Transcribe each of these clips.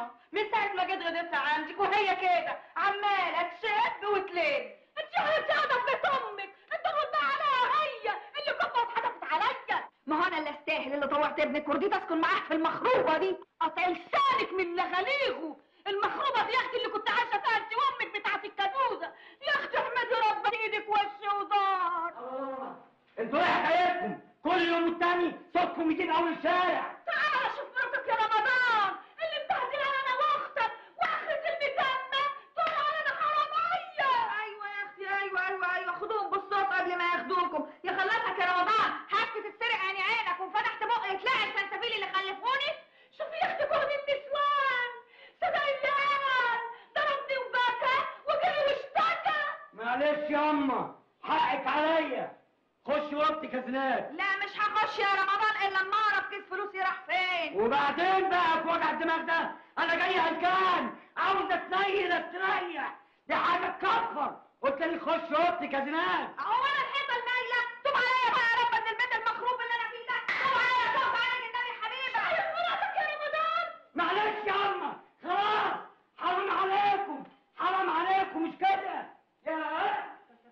ياما من ساعة ما جيت غدرت عندك وهي كده عمالة تشد وتلم انت انت قاعدة في بيت امك انت غضب عليها هي اللي كفت واتحدفت عليا ما هو انا اللي استاهل اللي طوعت ابنك ورضيت اسكن معاه في المخروبة دي قطع لسانك من لغاليغه المخروبة دي يا اختي اللي كنت عايشة فيها انت وامك بتاعت الكنوزة يا اختي احمدي ربنا ايدك وش وظهر انتوا ايه حكايتكم كل يوم والتاني صوتكم يجيب اول الشارع تعال شوف مرتك يا رمضان اللي مبهدلة انا واختك واخرة المتمة تقول علينا حرامية ايوه يا اختي ايوه ايوه ايوه خدوهم بالصوت قبل ما ياخدوكم يخلصك يا رمضان هكت تتسرق عيني عينك وفتحت بقك تلاقي السلسبيل اللي خلفوني شوفي يا اختي كل النسوان سديان ضربني وبكى وجري واشتكى معلش يا اما حقك عليا خش اوضتك يا زناد لا مش هخش يا رمضان الا لما اعرف كيس فلوسي راح فين وبعدين بقى في وجع الدماغ ده انا جاي هلكان عاوز اتنيل استريح دي حاجه تكفر قلت لي خش اوضتك يا زناد هو انا الحيطه المايله توب عليا بقى يا رب من البيت المخروب اللي انا فيه ده توب عليا توب عليك النبي حبيبي شايف مراتك يا رمضان معلش يا اما خلاص حرام عليكم حرام عليكم مش كده يا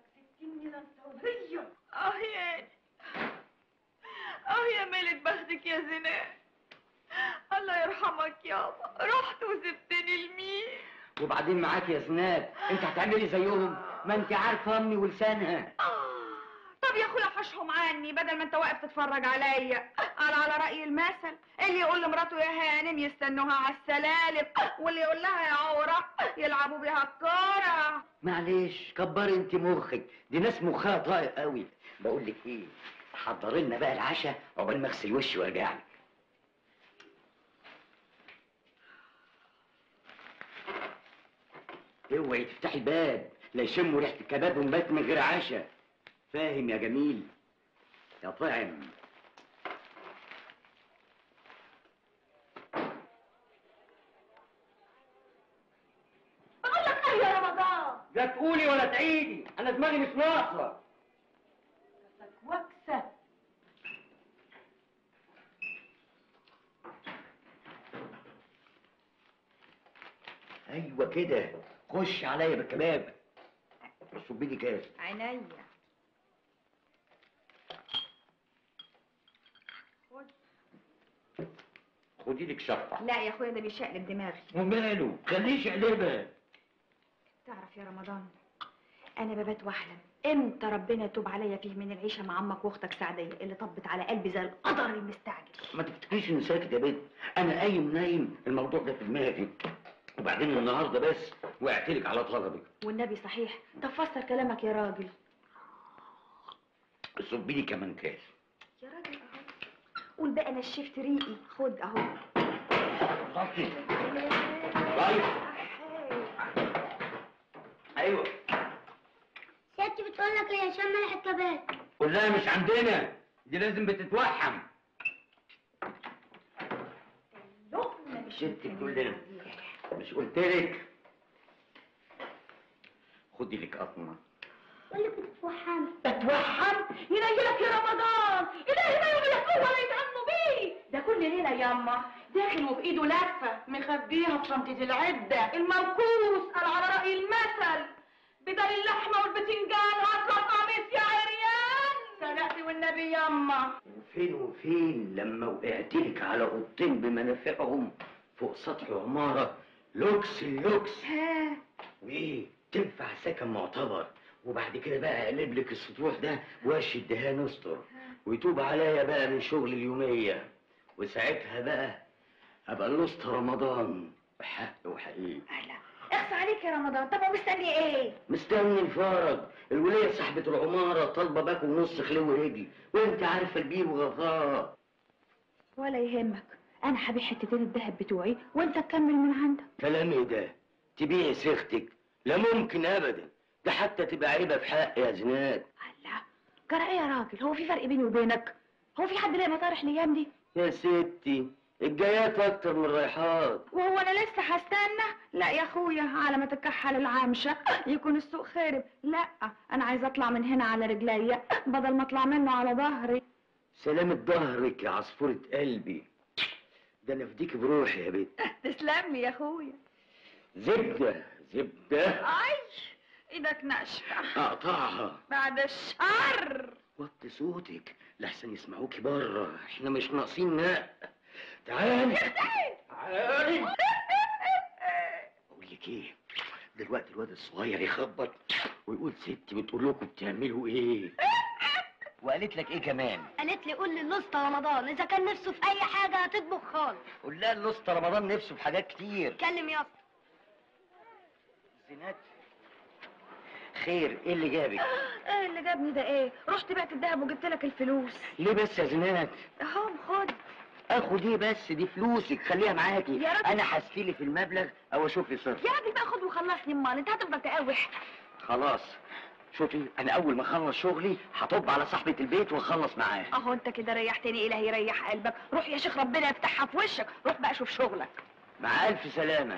اه يا اه يا ميلة بختك يا زينات الله يرحمك يابا رحت وسبتني لمين وبعدين معاك يا زناد انت هتعملي زيهم ما انت عارفه امي ولسانها آه، طب يا اخويا حشهم عني بدل ما انت واقف تتفرج عليا على على رأي المثل اللي يقول لمراته يا هانم يستنوها على السلالم واللي يقول لها يا عورة يلعبوا بيها الكورة معلش كبري انت مخك دي ناس مخها طايق قوي بقول لك ايه حضري لنا بقى العشاء عقبال ما اغسل وشي وارجع لك اوعي تفتحي الباب لا يشموا ريحه الكباب ونبات من غير عشاء فاهم يا جميل يا طعم بقول لك ايه يا رمضان لا تقولي ولا تعيدي انا دماغي مش ناقصه وكسة ايوه كده خش عليا بالكباب صبي لي كاس عينيا خدي لك شطه لا يا اخويا ده بيشقلب دماغي وماله خليش يقلبها تعرف يا رمضان انا ببات واحلم امتى ربنا يتوب عليا فيه من العيشه مع امك واختك سعديه اللي طبت على قلبي زي القدر المستعجل ما تفتكريش اني ساكت يا بنت انا قايم نايم الموضوع ده في دماغي وبعدين النهارده بس وقعت لك على طلبك والنبي صحيح طب فسر كلامك يا راجل صبي لي كمان كاس يا راجل اهو قول بقى نشفت ريقي خد اهو صبي طيب ايوه سيادتي بتقول لك ايه عشان ملح الكباب قول لها مش عندنا دي لازم بتتوحم لقمه مش ست كلنا مش قلت لك خدي لك قطمه قول لك بتتوحم بتوحم ينيلك يا رمضان الهي ما يغلق ولا يتعنوا بيه ده كل ليله ياما داخل وفي ايده لفه مخبيها في شنطه العده الموكوس قال على راي المثل بدل اللحمه والبتنجان هات لك قميص يا عريان صدقتي والنبي ياما وفين وفين لما وقعت لك على اوضتين بمنافعهم فوق سطح عماره لوكس اللوكس ها وايه تنفع سكن معتبر وبعد كده بقى اقلب لك السطوح ده واشي الدهان استر ويتوب عليا بقى من شغل اليوميه وساعتها بقى ابقى الوسط رمضان بحق وحقيقي لا اخصى عليك يا رمضان طب ومستني ايه مستني الفرج الولية صاحبة العمارة طالبة باكل نص خلو رجلي وانت عارفة البير وغطاه ولا يهمك انا هبيع حتتين الذهب بتوعي وانت تكمل من عندك كلام ايه ده تبيعي سيختك لا ممكن ابدا ده حتى تبقى عيبة في حق يا زناد الله جرى ايه يا راجل هو في فرق بيني وبينك هو في حد لاقي مطارح الايام دي يا ستي الجايات اكتر من الرايحات وهو انا لسه هستنى لا يا اخويا على ما تكحل العمشه يكون السوق خارب لا انا عايزه اطلع من هنا على رجليا بدل ما اطلع منه على ظهري سلامة ظهرك يا عصفورة قلبي ده انا افديك بروحي يا بنت تسلم لي يا اخويا زبده زبده اي ايدك ناشفه اقطعها بعد الشر وطي صوتك لحسن يسمعوكي بره احنا مش ناقصين نق تعالي تعالي اقول لك ايه دلوقتي الواد الصغير يخبط ويقول ستي بتقول لكم بتعملوا ايه وقالت لك ايه كمان قالت لي قول للوسطى رمضان اذا كان نفسه في اي حاجه هتطبخ خالص قول لها الاسطى رمضان نفسه في حاجات كتير اتكلم يا اسطى زينات خير ايه اللي جابك ايه اللي جابني ده ايه رحت بعت الدهب وجبت لك الفلوس ليه بس يا زينات اهو خد اخد ايه بس دي فلوسك خليها معاكي يا راجل. انا هستلي في المبلغ او اشوف لي صرف يا راجل بقى خد وخلصني امال انت هتفضل تقاوح خلاص شوفي انا اول ما اخلص شغلي هطب على صاحبة البيت واخلص معاه اهو انت كده ريحتني الهي يريح قلبك روح يا شيخ ربنا يفتحها في وشك روح بقى شوف شغلك مع الف سلامة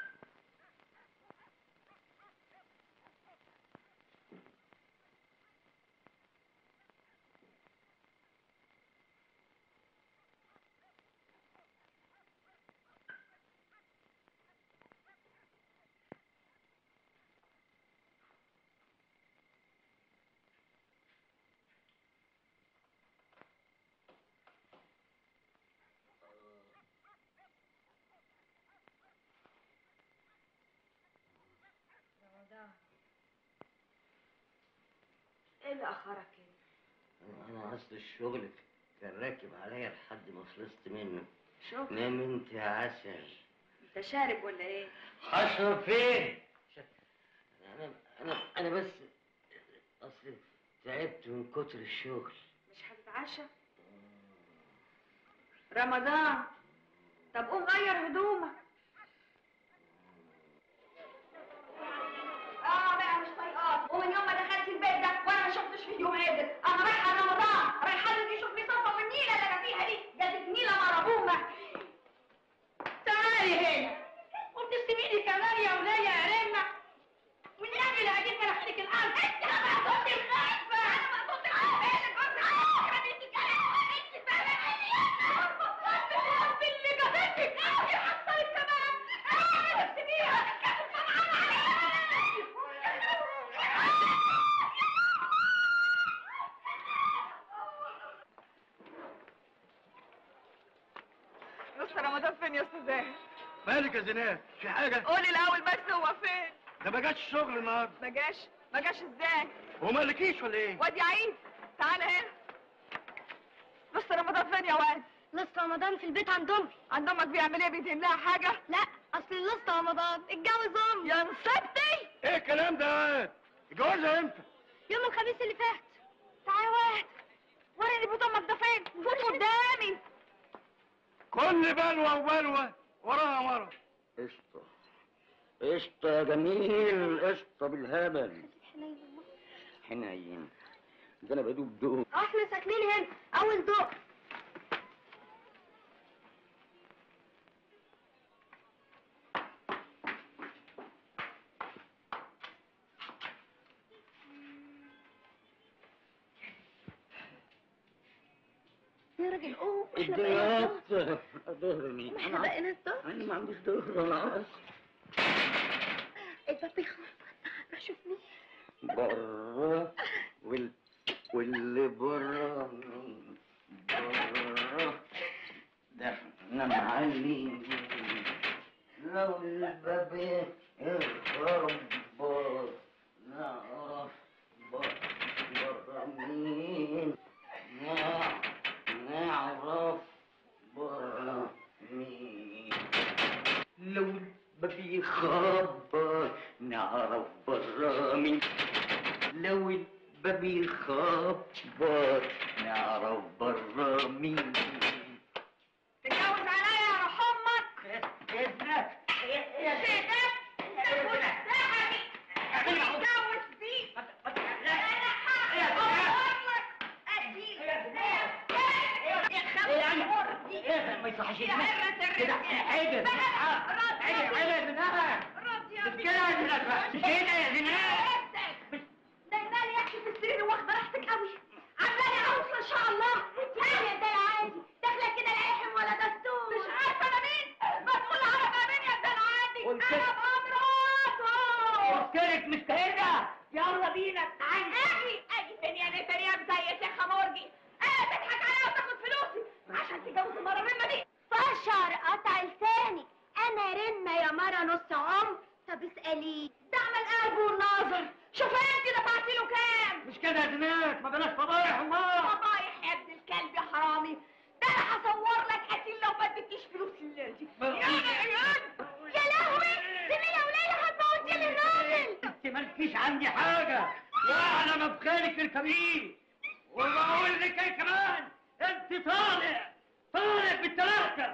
ايه اللي اخرك كده انا اصل الشغل كان راكب عليا لحد ما خلصت منه شوف نام انت يا عسل انت شارب ولا ايه هشرب فين انا انا انا بس اصل تعبت من كتر الشغل مش هتتعشى رمضان طب قوم غير هدومك اه بقى مش طايقاك ومن يوم ما دخلت البيت ده وانا ما شفتش فيه يوم عدل انا رايحه رمضان رايحه له يشوف لي صفه والنيله اللي انا فيها دي جابت نيله مربومه تعالي هنا وبتسيبيني كمان يا وليه يا رمه والنبي اللي هجيب مناخيرك الارض انت ما كنت خايفه انا ما كنت خايفه انا كنت خايفه حبيبتي انت فاهمه اللي جابتك قوي حصلت كمان انا سيبيها بص رمضان فين يا استاذ زاهر مالك يا زينات في حاجة؟ قولي الاول بس هو فين ده ما جاش الشغل النهارده ما جاش ما جاش ازاي هو مالكيش ولا ايه؟ واد يا عيد تعالى هنا بص رمضان فين يا واد لسه رمضان في البيت عند امي عند امك بيعمل ايه بيدهن لها حاجه لا اصل لسه رمضان اتجوز امي يا نصيبتي ايه الكلام ده يا واد؟ جوازها امتى؟ يوم الخميس اللي فات تعالى يا واد وريني بيت امك ده فين فوت قدامي كل بلوة وبلوة وراها مرض قشطة قشطة يا جميل قشطة بالهبل حنين ده انا بدوب دوب اه احنا ساكنين هنا اول دور يا راجل قوم احنا بقينا الظهر الدهات ظهرني احنا بقينا الظهر انا ما عنديش ظهر انا عاوز الباب بيخبط روح شوف مين بره وال واللي بره مين؟ بره ده احنا معلمين لو الباب يخبط نعرف بره مين نع- نعرف بره مين لو الباب يخبط نعرف بره مين لو الباب يخبط نعرف بره مين تتجوز عليا يا روح امك يا سيدة تتجوز بيه انا حق امك اديك ما يصحش يا عمة الرجال كده عدل عدل عدل منها رد يا بيه كده يا زينات كده يا زينات ده المال يحكي في السرير واخده راحتك قوي عامله لي عروسه ان شاء الله عادي ده عادي داخله كده لا يحم ولا دستور مش عارفه قلت ابقى مراته قلت لك مش كده يلا بينا تعالي اجي اجي فين يا نفر يا زي يا شيخه مرجي ايه تضحك عليا وتاخد فلوسي عشان تتجوز المره الرمه دي فشر قطع لسانك انا رنة يا مرة نص عمر طب اسأليه ده عمل قلبه والناظر شوف انت دفعتي له كام مش كده يا زناد ما بلاش فضايح الله فضايح يا ابن الكلب يا حرامي ده انا هصور لك قتيل لو ما اديتكيش فلوس الليل دي يا عيال يا لهوي سمية وليلى هتموتي لي الراجل انت مالكيش عندي حاجه واعلى مبخالك الكبير وبقول لك ايه كمان انت طالع طالع بالثلاثه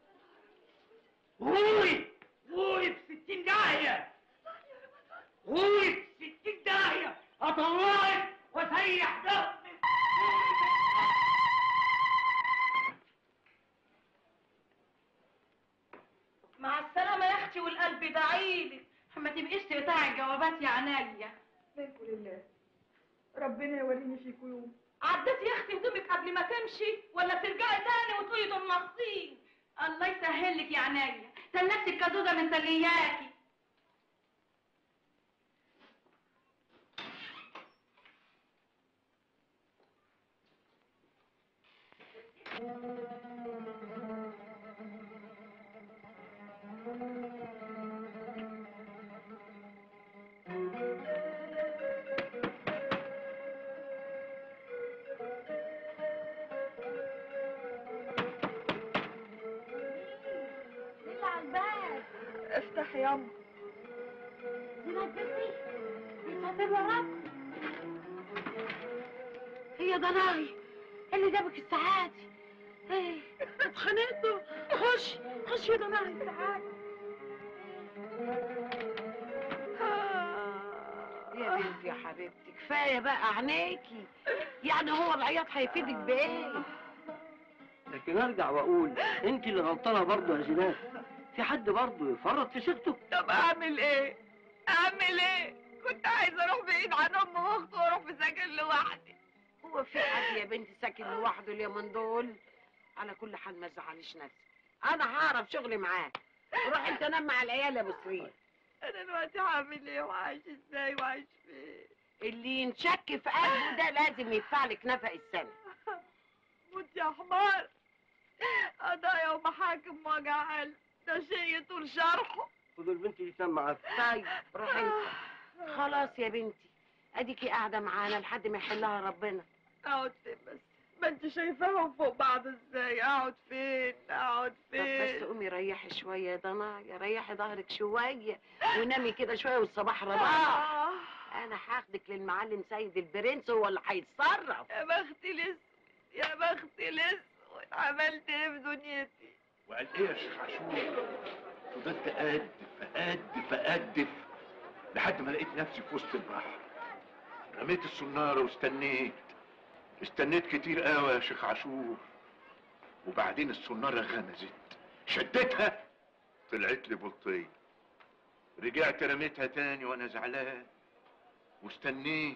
غوري غوري بستين داهيه غوري بستين داهيه اطلعك واسيح دمك مع السلامة يا اختي والقلب دعيلي ما تبقيش تقطعي الجوابات يا عينيا منكم لله ربنا يوريني فيكم يوم عديتي يا اختي هدومك قبل ما تمشي ولا ترجعي تاني وتقولي دول ناقصين الله يسهل لك يا عينيا تنسي الكدوده من تلياكي مين اللي على الباب افتح يا أم دي نجدتي دي ساتر وراك هي ضناي اللي جابك الساعات ايه اتخانقتوا خش خش يا ضناي الساعات يا بنتي يا حبيبتي كفايه بقى عينيكي يعني هو العياط هيفيدك بايه لكن ارجع واقول انت اللي غلطانه برضه يا زينات في حد برضه يفرط في سيرته طب أعمل إيه؟ أعمل إيه؟ كنت عايزة أروح بعيد عن أم وأختي وأروح في سكن لوحدي هو في حد يا بنتي ساكن لوحده اليومين دول على كل حال ما تزعليش نفسك انا هعرف شغلي معاه روح انت نام مع العيال يا ابو سرير أنا دلوقتي هعمل إيه وعايش إزاي وعايش فين؟ اللي ينشك في قلبه ده لازم يدفع لك نفق السنه موت يا حمار قضايا ومحاكم وجع قلب ده شيء يطول شرحه خدوا البنت دي تنام معاك طيب روح انت خلاص يا بنتي اديكي قاعده معانا لحد ما يحلها ربنا اقعد فين بس ما انت شايفاهم فوق بعض ازاي اقعد فين اقعد طب بس فين قومي ريحي شويه يا ضنايا ريحي ظهرك شويه ونامي كده شويه والصباح رباح آه. انا هاخدك للمعلم سيد البرنس هو اللي هيتصرف يا بختي لسه يا بختي لسه عملت ايه في دنيتي وقال ايه يا شيخ عاشور فضلت أقدف أقدف أقدف لحد ما لقيت نفسي في وسط البحر رميت الصنارة واستنيت استنيت كتير قوي يا شيخ عاشور وبعدين الصنارة غمزت شدتها طلعت لي بلطية رجعت رميتها تاني وانا زعلان واستنيت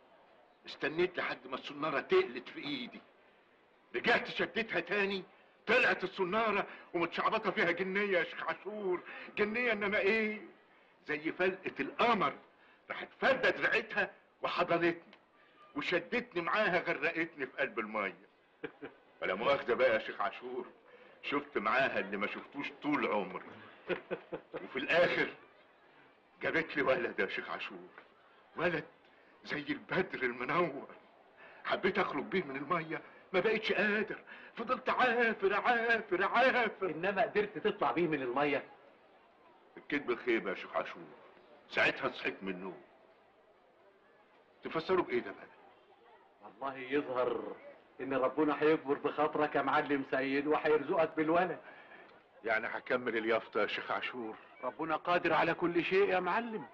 استنيت لحد ما الصنارة تقلت في ايدي رجعت شدتها تاني طلعت الصنارة ومتشعبطة فيها جنية يا شيخ عاشور جنية انما ايه زي فلقة القمر راحت فردة دراعتها وحضنتني وشدتني معاها غرقتني في قلب المية ولا مؤاخذة بقى يا شيخ عاشور شفت معاها اللي ما شفتوش طول عمري وفي الاخر جابت لي ولد يا شيخ عاشور ولد زي البدر المنور حبيت اخرج بيه من الميه ما بقتش قادر فضلت عافر عافر عافر انما قدرت تطلع بيه من الميه الكذب الخيبه يا شيخ عاشور ساعتها صحيت من النوم تفسروا بايه ده بقى والله يظهر ان ربنا هيكبر بخاطرك يا معلم سيد وهيرزقك بالولد يعني هكمل اليافطه يا شيخ عاشور ربنا قادر على كل شيء يا معلم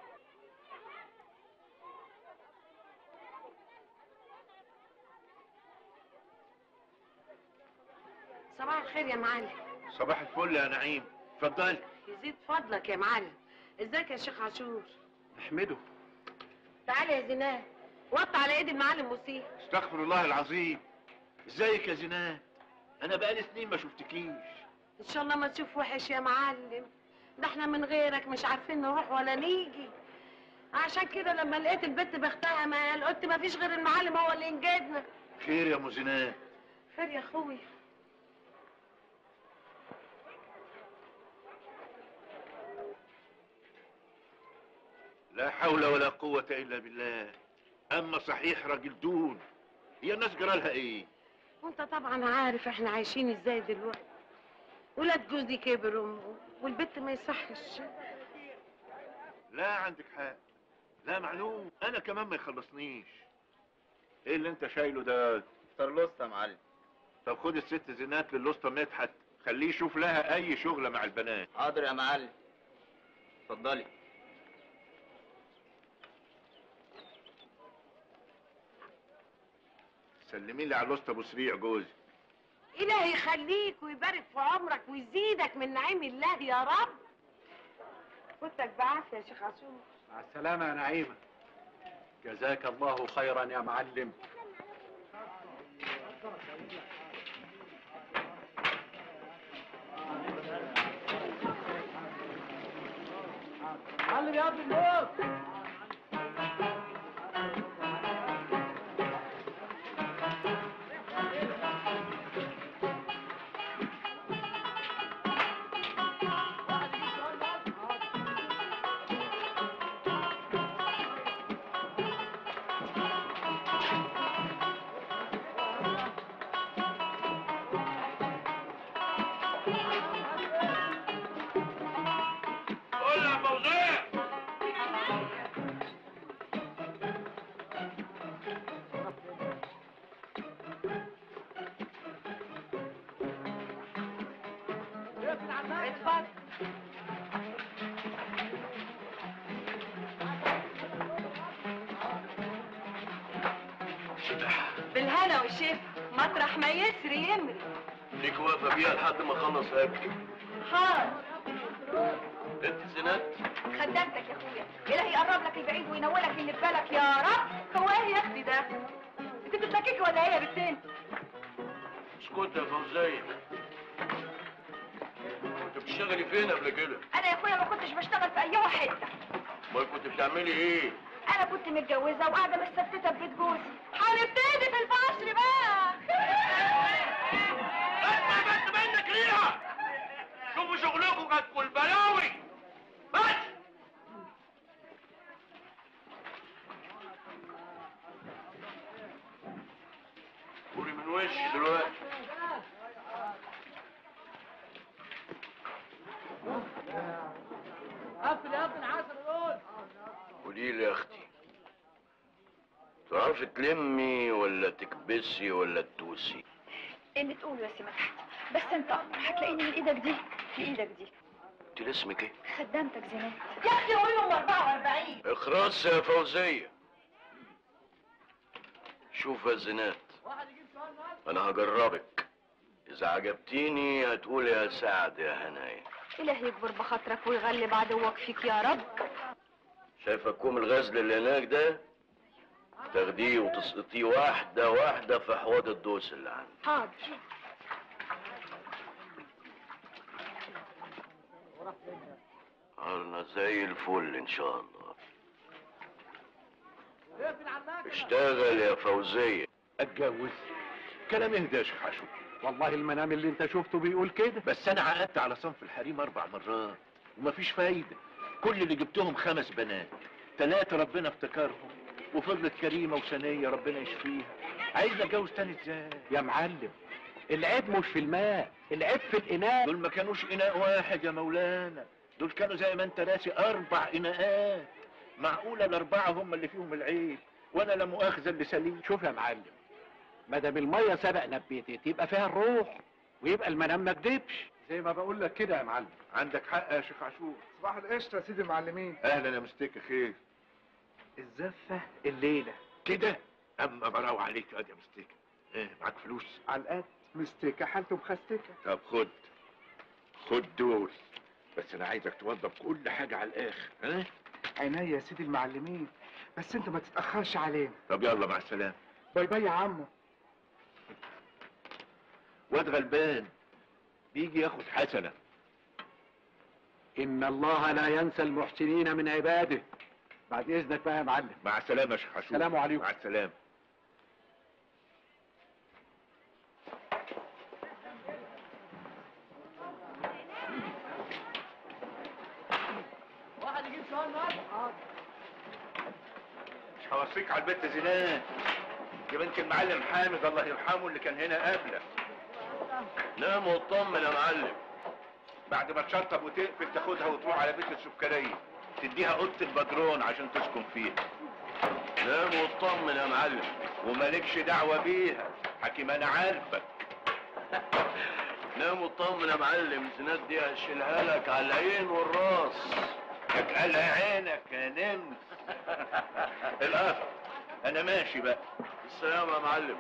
صباح الخير يا معلم صباح الفل يا نعيم اتفضل يزيد فضلك يا معلم ازيك يا شيخ عاشور احمده تعالى يا زينات وطي على ايد المعلم مسيح استغفر الله العظيم ازيك يا زينات انا بقالي سنين ما شفتكيش ان شاء الله ما تشوف وحش يا معلم ده احنا من غيرك مش عارفين نروح ولا نيجي عشان كده لما لقيت البت بختها ما قلت ما فيش غير المعلم هو اللي ينجدنا خير يا ام زينات خير يا اخوي لا حول ولا قوة إلا بالله أما صحيح راجل دون هي الناس جرالها إيه؟ وانت طبعا عارف احنا عايشين ازاي دلوقتي ولاد جوزي كبروا والبت ما يصحش لا عندك حق لا معلوم أنا كمان ما يخلصنيش إيه اللي أنت شايله ده؟ طرلوسة يا معلم طب خد الست زينات للوسطى مدحت خليه يشوف لها أي شغلة مع البنات حاضر يا معلم اتفضلي سلمي لي على الوسطى أبو سريع جوزي إلهي يخليك ويبارك في عمرك ويزيدك من نعيم الله يا رب كنتك بعافية يا شيخ عاشور مع السلامة يا نعيمة جزاك الله خيرا يا معلم معلم يا ابن النور قول يا فوزية اتفضل بالهنا والشفا مطرح ما يسري يمري ليك واقفة فيها لحد ما أخلص أكل حاضر أنت زينات خدمتك يا اخويا الهي يقرب لك البعيد وينولك اللي في بالك يا رب هو ايه يا اختي ده انت بتتلككي ولا ايه يا بنتين اسكت يا فوزية كنت بتشتغلي فين قبل كده؟ انا يا اخويا ما كنتش بشتغل في اي حته امال كنت بتعملي ايه؟ انا كنت متجوزه وقاعده مستفتة في بيت جوزي هنبتدي في الفصل بقى اسمع بس منك ليها شوفوا شغلكم كانت كل بلاوي بس قولي من وشي دلوقتي قفل يا ابن العسل دول قولي لي يا اختي تعرفي تلمي ولا تكبسي ولا تدوسي اللي تقوله يا سي مدحت بس انت امر هتلاقيني من ايدك دي في ايدك دي انت اسمك ايه؟ خدامتك زينات يا اختي قولي لهم 44 اخراس يا فوزية شوف يا زينات انا هجربك اذا عجبتيني هتقول يا سعد يا هنايا الهي يكبر بخاطرك ويغلب عدوك فيك يا رب شايفه كوم الغزل اللي هناك ده تاخديه وتسقطيه واحدة واحدة في حوض الدوس اللي عندي حاضر عارنا زي الفل ان شاء الله اشتغل يا فوزية اتجوز كلام اهدى يا شيخ عاشور والله المنام اللي انت شفته بيقول كده بس انا عقدت على صنف الحريم اربع مرات ومفيش فايدة كل اللي جبتهم خمس بنات ثلاثة ربنا افتكرهم وفضلت كريمة وسنية ربنا يشفيها عايز اتجوز تاني ازاي يا معلم العيب مش في الماء العيب في الاناء دول ما كانوش اناء واحد يا مولانا دول كانوا زي ما انت راسي اربع اناءات معقولة الاربعة هم اللي فيهم العيب وانا لا مؤاخذة اللي سليم شوف يا معلم ما دام الميه سبق نبيتت يبقى فيها الروح ويبقى المنام ما كدبش زي ما بقول لك كده يا معلم عندك حق يا شيخ عاشور صباح القشطة يا سيدي المعلمين اهلا يا مستيك خير الزفة الليلة كده اما براوة عليك يا يا مستيك ايه معاك فلوس على القد مستيكة حالته مخستكة طب خد خد دول بس انا عايزك توضب كل حاجة على الاخر ها عينيا يا سيدي المعلمين بس انت ما تتأخرش علينا طب يلا مع السلامة باي باي يا عمو واد غلبان بيجي ياخد حسنة ان الله لا ينسى المحسنين من عباده بعد اذنك بقى يا معلم مع السلامه يا شيخ حشوش السلام عليكم. مع السلامه مش هوصيك على البيت زينات يا بنت المعلم حامد الله يرحمه اللي كان هنا قبلك نام واطمن يا معلم بعد ما تشطب وتقفل تاخدها وتروح على بيت السكرية تديها اوضه البدرون عشان تسكن فيها نام واطمن يا معلم ومالكش دعوه بيها حكيم انا عارفك نام واطمن يا معلم زينات دي هشيلها لك على العين والراس على عينك يا نمس الاخ انا ماشي بقى السلام يا معلم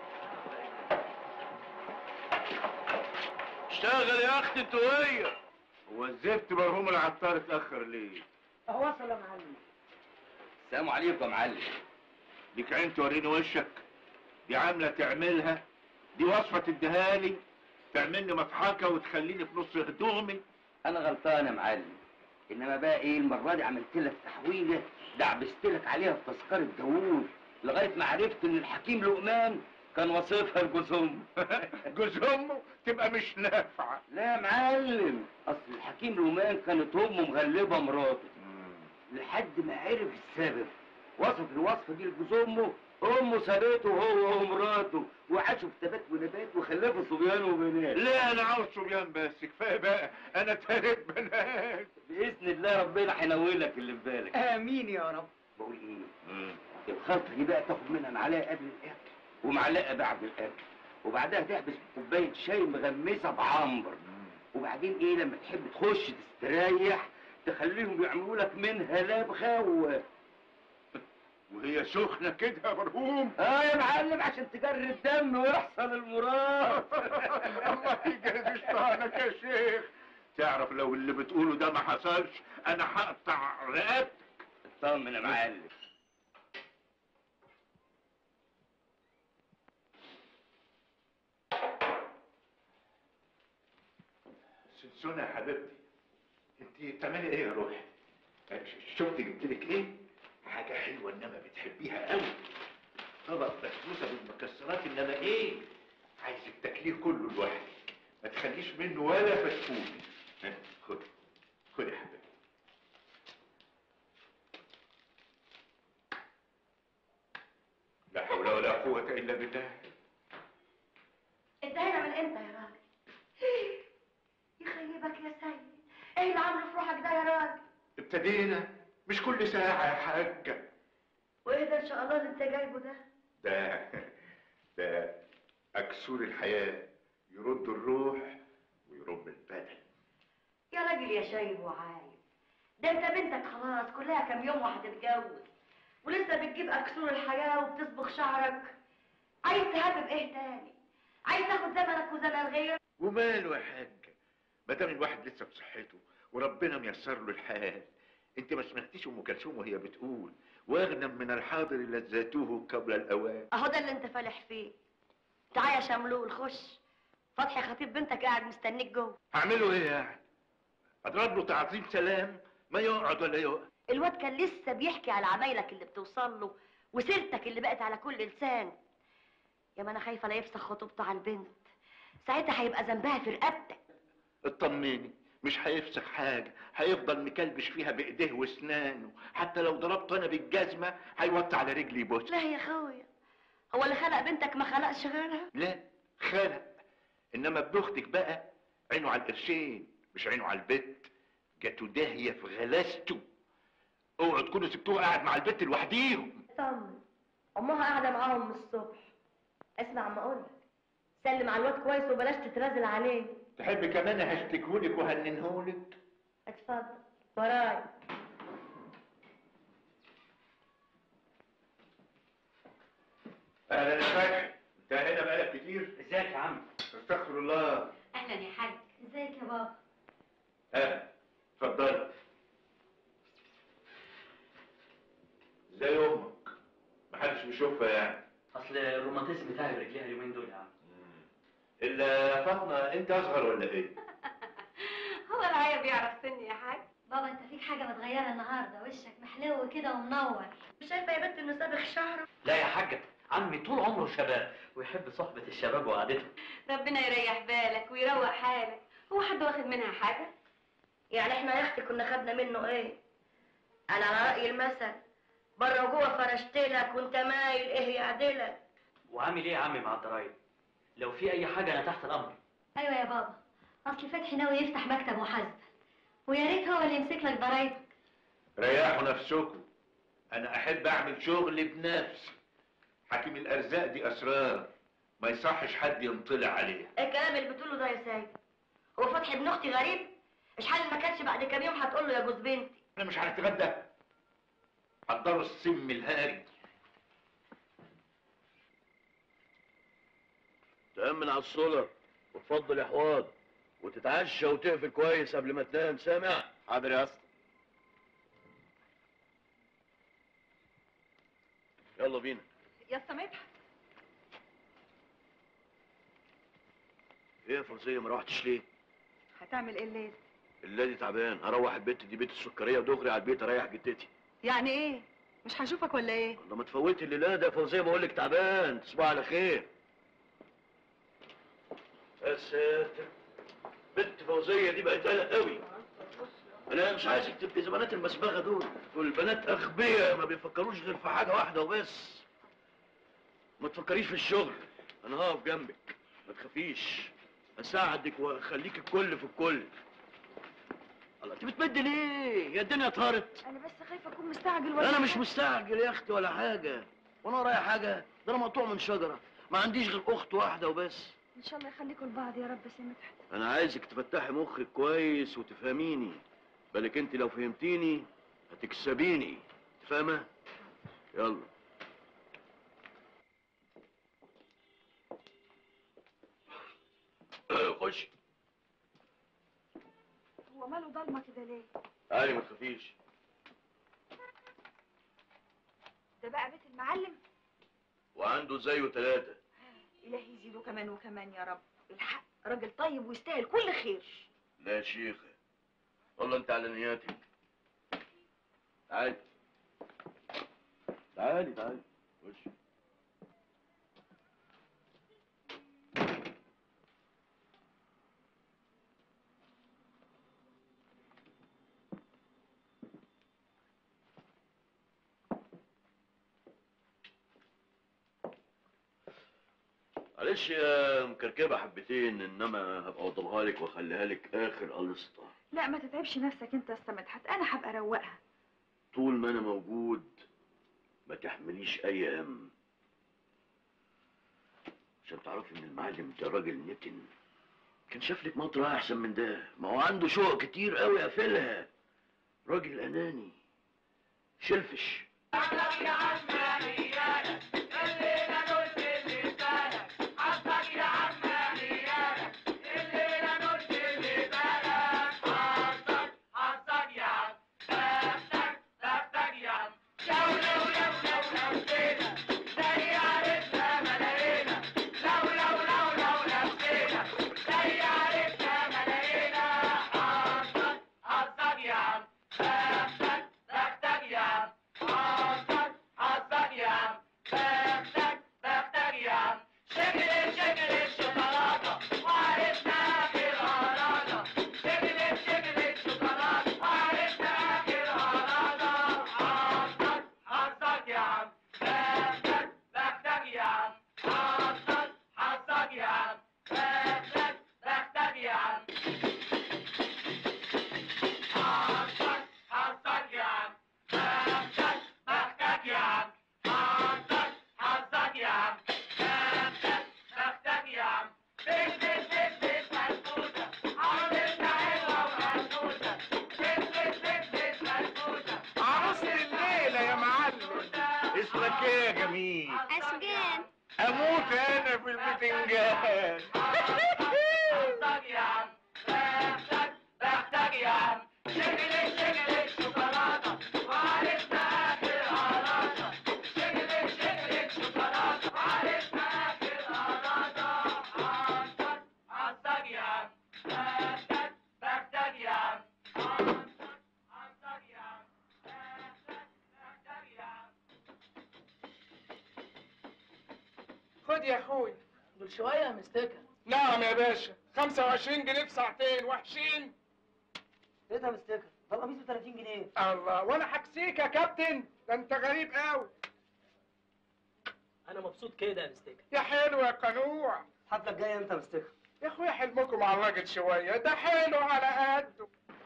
اشتغل يا اختي انت وهي هو الزفت مرهوم العطار اتاخر ليه وصل يا معلم السلام عليكم يا معلم ديك عين توريني وشك دي عامله تعملها دي وصفه تديها لي تعملني مضحكه وتخليني في نص هدومي انا غلطان يا معلم انما بقى ايه المره دي عملت لك تحويله دعبست لك عليها في تذكره داوود لغايه ما عرفت ان الحكيم لقمان كان وصفها لجوز امه جوز امه تبقى مش نافعه لا يا معلم اصل الحكيم لقمان كانت امه مغلبه مراته لحد ما عرف السبب وصف الوصفه دي لجوز امه امه سابته هو ومراته وعاشوا في تبات ونبات وخلفوا صبيان وبنات لا انا عاوز صبيان بس كفايه بقى انا تارك بنات باذن الله ربنا هينولك اللي في بالك امين يا رب بقول ايه الخلطه دي بقى تاخد منها معلقه قبل الاكل ومعلقه بعد الاكل وبعدها تحبس كوبايه شاي مغمسه بعنبر وبعدين ايه لما تحب تخش تستريح تخليهم يعملوا لك منها لبخه و... وهي سخنه كده يا مرهوم اه يا معلم عشان تجري الدم ويحصل المراد الله يجازي شطانك يا شيخ تعرف لو اللي بتقوله ده ما حصلش انا هقطع رقبتك اطمن يا معلم سنسونة يا حبيبتي انت بتعملي ايه يا روحي ش- شفت جبت لك ايه حاجه حلوه انما بتحبيها قوي طبق بسبوسه بالمكسرات انما ايه عايزك تاكليه كله لوحدك ما تخليش منه ولا فسفوس ها، خد خد يا حبيبتي لا حول ولا قوه الا بالله انت هنا من امتى يا راجل يخيبك يا سيد ايه اللي عامله في روحك ده يا راجل ابتدينا مش كل ساعه يا حاجه وايه ده ان شاء الله اللي انت جايبه ده ده ده أكسور الحياة يرد الروح ويرب البدن يا راجل يا شايب وعايب ده انت بنتك خلاص كلها كام يوم وهتتجوز ولسه بتجيب اكسور الحياه وبتصبغ شعرك عايز تهبب ايه تاني عايز تاخد زمنك وزمن غيرك وماله يا حاج ما دام الواحد لسه بصحته وربنا ميسر له الحال انت ما سمعتيش ام كلثوم وهي بتقول واغنم من الحاضر لذاته قبل الاوان اهو ده اللي انت فالح فيه تعال يا شملول خش فتحي خطيب بنتك قاعد مستنيك جوه هعمله ايه يعني اضرب له تعظيم سلام ما يقعد ولا يقعد الواد كان لسه بيحكي على عمايلك اللي بتوصل له وسيرتك اللي بقت على كل لسان يا ما انا خايفه لا يفسخ خطوبته على البنت ساعتها هيبقى ذنبها في رقبتك اطمني مش هيفسخ حاجة هيفضل مكلبش فيها بايديه واسنانه حتى لو ضربت انا بالجزمة هيوطي على رجلي يبوس لا يا اخويا هو اللي خلق بنتك ما خلقش غيرها لا خلق انما ابن اختك بقى عينه على القرشين مش عينه على البت جاتوا داهية في غلاسته اوعوا تكونوا سبتوه قاعد مع البت لوحديهم طمن امها قاعده معاهم من الصبح اسمع ما اقولك سلم على الواد كويس وبلاش تترازل عليه تحب كمان هشتكهولك وهننهولك اتفضل وراي اهلا يا فتحي انت هنا بقالك كتير ازيك يا عم استغفر الله اهلا يا حاج ازيك يا بابا ها اتفضل ازاي امك محدش بيشوفها يعني اصل الروماتيزم تعب رجليها اليومين دول يا عم الا فاطمه انت اصغر ولا ايه هو العيا بيعرف سني يا حاج بابا انت فيك حاجه متغيره النهارده وشك محلو كده ومنور مش شايفه يا بنت انه صابغ شعره لا يا حاجة عمي طول عمره شباب ويحب صحبة الشباب وقعدتهم ربنا يريح بالك ويروق حالك هو حد واخد منها حاجه يعني احنا يا اختي كنا خدنا منه ايه انا على راي المثل بره وجوه فرشتلك وانت مايل ايه يعدلك وعامل ايه يا عمي مع الضرايب لو في اي حاجة انا تحت الامر ايوه يا بابا اصل فتحي ناوي يفتح مكتب محاسبه ويا ريت هو اللي يمسك لك ضرايبك ريحوا نفسكم انا احب اعمل شغل بنفسي حكيم الارزاق دي اسرار ما يصحش حد ينطلع عليها ايه الكلام اللي بتقوله ده يا سيد هو فتحي ابن اختي غريب اشحال ما كانش بعد كام يوم هتقول له يا جوز بنتي انا مش هنتغدى حضروا السم الهاري تأمن على السولر وتفضل يا حواد وتتعشى وتقفل كويس قبل ما تنام سامع؟ حاضر يا اسطى يلا بينا يا اسطى مدحت ايه يا فوزية ما روحتش ليه؟ هتعمل ايه الليل الليلة تعبان هروح البيت دي بيت السكرية ودغري على البيت اريح جدتي يعني ايه مش هشوفك ولا ايه والله ما تفوتي الليلة ده يا فوزية بقول لك تعبان تصبح على خير يا ساتر بنت فوزية دي بقت قلق قوي انا مش عايزك تبقي زي بنات المسبغة دول دول البنات اغبياء ما بيفكروش غير في حاجة واحدة وبس ما تفكريش في الشغل انا هقف جنبك ما تخافيش اساعدك واخليك الكل في الكل الله انت بتمد ليه يا الدنيا طارت انا بس خايفه اكون مستعجل انا مش مستعجل يا اختي ولا حاجه وانا ورايا حاجه ده انا مقطوع من شجره ما عنديش غير اخت واحده وبس ان شاء الله يخليكم لبعض يا رب يا مدحت انا عايزك تفتحي مخك كويس وتفهميني بالك انت لو فهمتيني هتكسبيني فاهمه يلا خش هو ماله ضلمه كده ليه تعالي ما تخافيش ده بقى بيت المعلم وعنده زيه ثلاثه الهي يزيده كمان وكمان يا رب الحق راجل طيب ويستاهل كل خير لا يا شيخة والله انت على نياتك تعالي تعالي تعالي خش معلش يا مكركبة حبتين انما هبقى اوضبها لك واخليها لك اخر قلصتة لا ما تتعبش نفسك انت يا أسطى مدحت انا هبقى اروقها طول ما انا موجود ما تحمليش اي هم عشان تعرفي ان المعلم ده راجل نتن كان شاف لك مطرح احسن من ده ما هو عنده شقق كتير قوي قافلها راجل اناني شلفش عروسة الليلة يا معلم اسمك ايه يا جميل؟ اشجان اموت انا في البتنجان خد يا اخوي دول شويه يا مستكه نعم يا باشا 25 جنيه في ساعتين وحشين ايه ده يا مستكه ده القميص ب 30 جنيه الله وانا هكسيك يا كابتن ده انت غريب قوي انا مبسوط كده يا مستكه يا حلو يا قنوع الحفله الجايه امتى يا مستكه يا اخويا حلمكم على الراجل شويه ده حلو على قده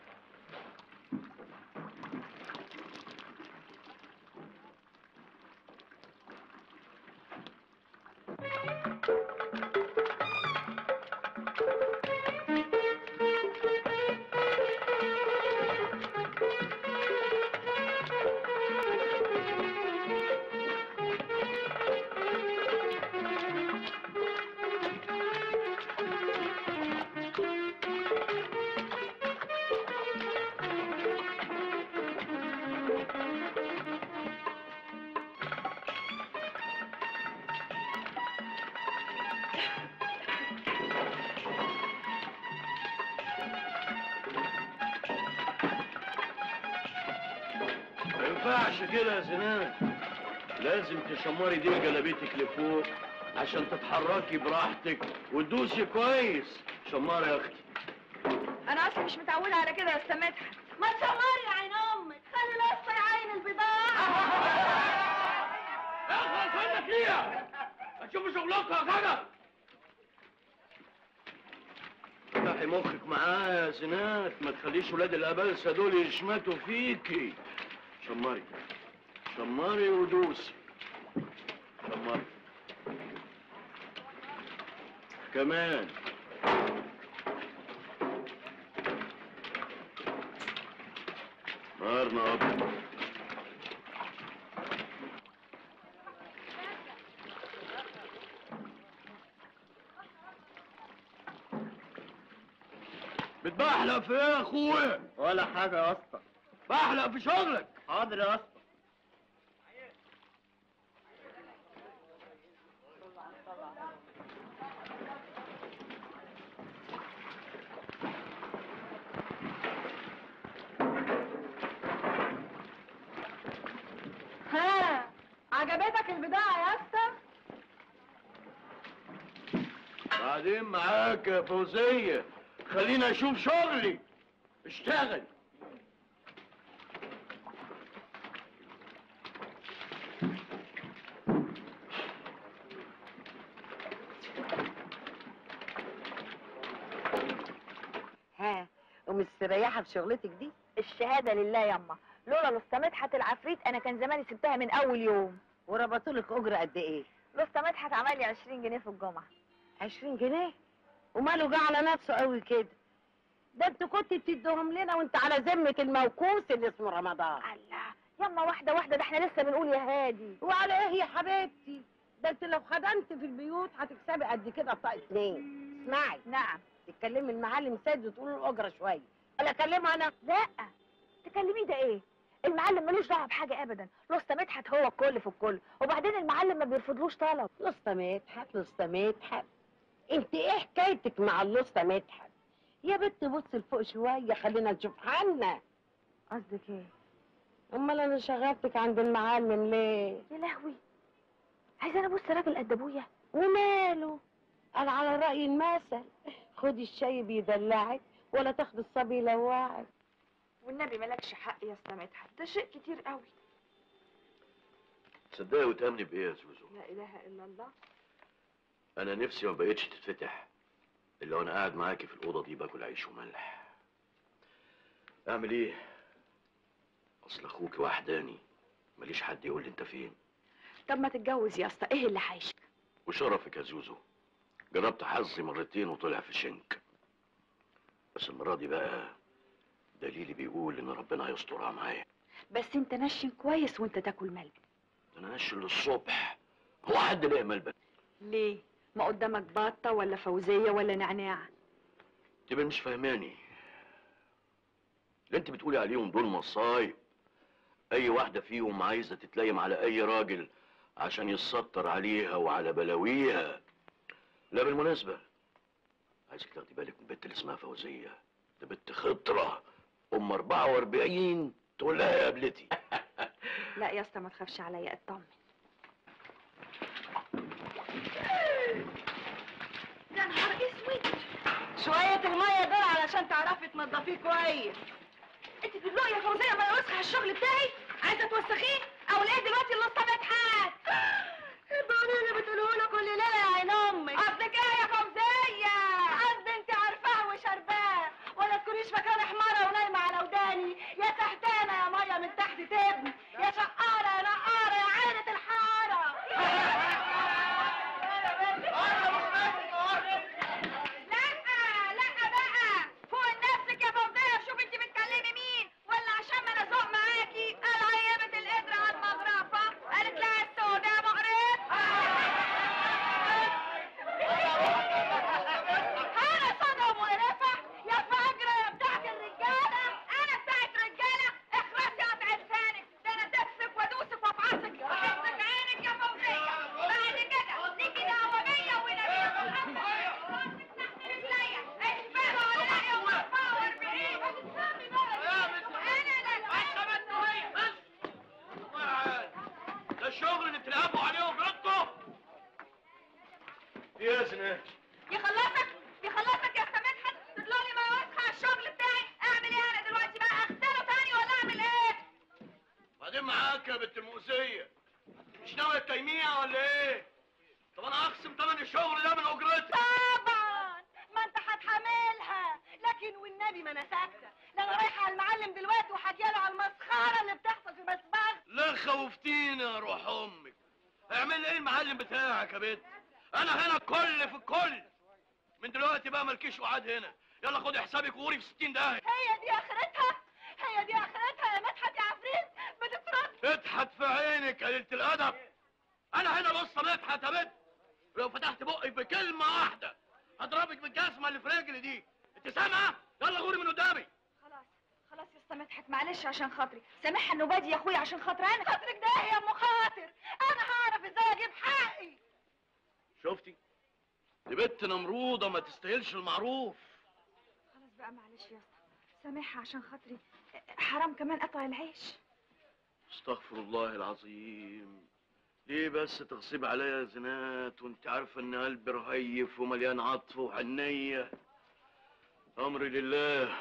ما ينفعش كده يا زناد لازم تشمري دي جلابيتك لفوق عشان تتحركي براحتك وتدوسي كويس شماري يا اختي انا اصلي مش متعوده على كده يا استاذ مدحت ما تشمري يا عين امك خلي الاصفر يعين البضاعه اخلص منك ليها هتشوفوا شغلكم يا جدع فتحي مخك معايا يا زناد ما تخليش ولاد الابلسه دول يشمتوا فيكي شمري شمري ودوسي شمري كمان نهارنا ابيض بتبحلق في ايه يا اخويا؟ ولا حاجه يا اسطى بحلق في شغلك حاضر يا اسطى ها عجبتك البضاعه يا اسطى بعدين معاك يا فوزية خليني اشوف شغلي اشتغل ها ومستريحه في شغلتك دي الشهاده لله يما لولا لسه مدحت العفريت انا كان زماني سبتها من اول يوم وربطوا لك اجره قد ايه لسه مدحت عمل لي 20 جنيه في الجمعه 20 جنيه وماله جه على نفسه قوي كده ده انت كنت بتديهم لنا وانت على ذمه الموكوس اللي اسمه رمضان الله يما واحده واحده ده احنا لسه بنقول يا هادي وعلى ايه يا حبيبتي ده انت لو خدمت في البيوت هتكسبي قد كده طاقه اتنين اسمعي نعم تتكلمي المعلم سيد وتقولي له الاجره شويه ولا اكلمه انا لا تكلميه ده ايه المعلم ملوش دعوه بحاجه ابدا لسه مدحت هو الكل في الكل وبعدين المعلم ما بيرفضلوش طلب لسه مدحت لسه مدحت انت ايه حكايتك مع اللسه مدحت يا بنت بص لفوق شويه خلينا نشوف حالنا قصدك ايه امال انا شغلتك عند المعلم ليه يا لهوي عايزه انا ابص راجل قد ابويا وماله قال على رأي المثل خدي الشاي بيدلعك ولا تاخدي الصبي يلوعك والنبي مالكش حق يا اسطى مدحت ده شيء كتير قوي تصدقي وتأمني بإيه يا زوزو؟ لا اله الا الله أنا نفسي ما بقتش تتفتح إلا وأنا قاعد معاكي في الأوضة دي باكل عيش وملح. أعمل إيه؟ أصل أخوكي وحداني ماليش حد يقول لي أنت فين. طب ما تتجوز يا اسطى ايه اللي حايشك وشرفك يا زوزو جربت حظي مرتين وطلع في شنك بس المرة دي بقى دليلي بيقول إن ربنا هيسترها معايا. بس انت نشن كويس وانت تاكل ملبن ده أنا ناشل للصبح. هو حد لاقي ملبن؟ ليه ما قدامك باطه ولا فوزيه ولا نعناع تبقى مش فاهماني اللي انت بتقولي عليهم دول مصايب اي واحده فيهم عايزه تتلايم على اي راجل عشان يتستر عليها وعلى بلاويها لا بالمناسبه عايزك تاخدي بالك من البنت اللي اسمها فوزيه ده بنت خطره ام 44 تقول لها يا قبلتي لا يا اسطى ما تخافش عليا اطمن شوية المية دول علشان تعرفي تنضفيه كويس انت دلوقتي يا فوزيه ما انا وسخه على الشغل بتاعي عايزه توسخيه او ليه دلوقتي اللي اصطبت حاد الدنيا اللي بتقولوا له كل ليلة يا عين امك قصدك ايه يا فوزيه قصدي انت عارفاه وشرباه ولا تكونيش مكان حمارة ونايمة على وداني يا تحتانة يا مية من تحت تبني يا شقارة يا نقارة يا عينة الحارة لا لا بقى فوق نفسك يا فوزيه شوف انت بتكلمي مين ولا عشان ما انا ذوق معاكي قال عيبت القدر على المضرفه قالت لها السوداء مقرف انا صدى مقرفة يا فجرة يا بتاعت الرجالة انا بتاعت رجاله اخرسي قطع لسانك ده انا دسك وادوسك وافعصك واحطك عينك يا فوزيه بعد كده نيجي دعوانيه ونبيل محمد راسك تحت رجليا اقفلوا ولا لا يا باور بايه هتتسمي بقى انا لا ده الشغل اللي بتلعبوا عليه وجرادكم ايه يا زناد يخلصك يخلصك يا سمدحت تطلع لي ما وسخه على الشغل بتاعي اعمل ايه انا دلوقتي بقى اغسله تاني ولا اعمل ايه بعدين معاك يا بنت المؤذية مش ناوية تيمية ولا ايه؟ طب انا هخصم تمن الشغل ده من اجرتي طبعا ما انت هتحملها لكن والنبي ما انا ساكتة ده انا رايحة على المعلم دلوقتي وحكي له على المسخرة اللي بتحصل في مسبخ لا خوفتيني يا روح امك اعمل ايه المعلم بتاعك يا بنت انا هنا الكل في الكل من دلوقتي بقى مالكيش وعاد هنا يلا خد حسابك وقوري في 60 داهية هي دي اخرتها هي دي اخرتها يا مدحت يا عفريت بتترد اضحك في عينك يا ليلة الادب انا هنا لسه مدحت يا بنت لو فتحت بقك بكلمة واحدة هضربك بالجزمة اللي في رجلي دي انت سامعة؟ يلا غوري من قدامي خلاص خلاص يا اسطى مدحت معلش عشان خاطري سامحها انه بادي يا اخويا عشان خاطري انا خاطرك ده يا ام خاطر انا هعرف ازاي اجيب حقي شفتي؟ دي بنت نمرودة ما تستاهلش المعروف خلاص بقى معلش يا اسطى سامحها عشان خاطري حرام كمان قطع العيش استغفر الله العظيم ليه بس تغصب عليا يا زنات وانت عارفه ان قلبي رهيف ومليان عطف وحنيه امري لله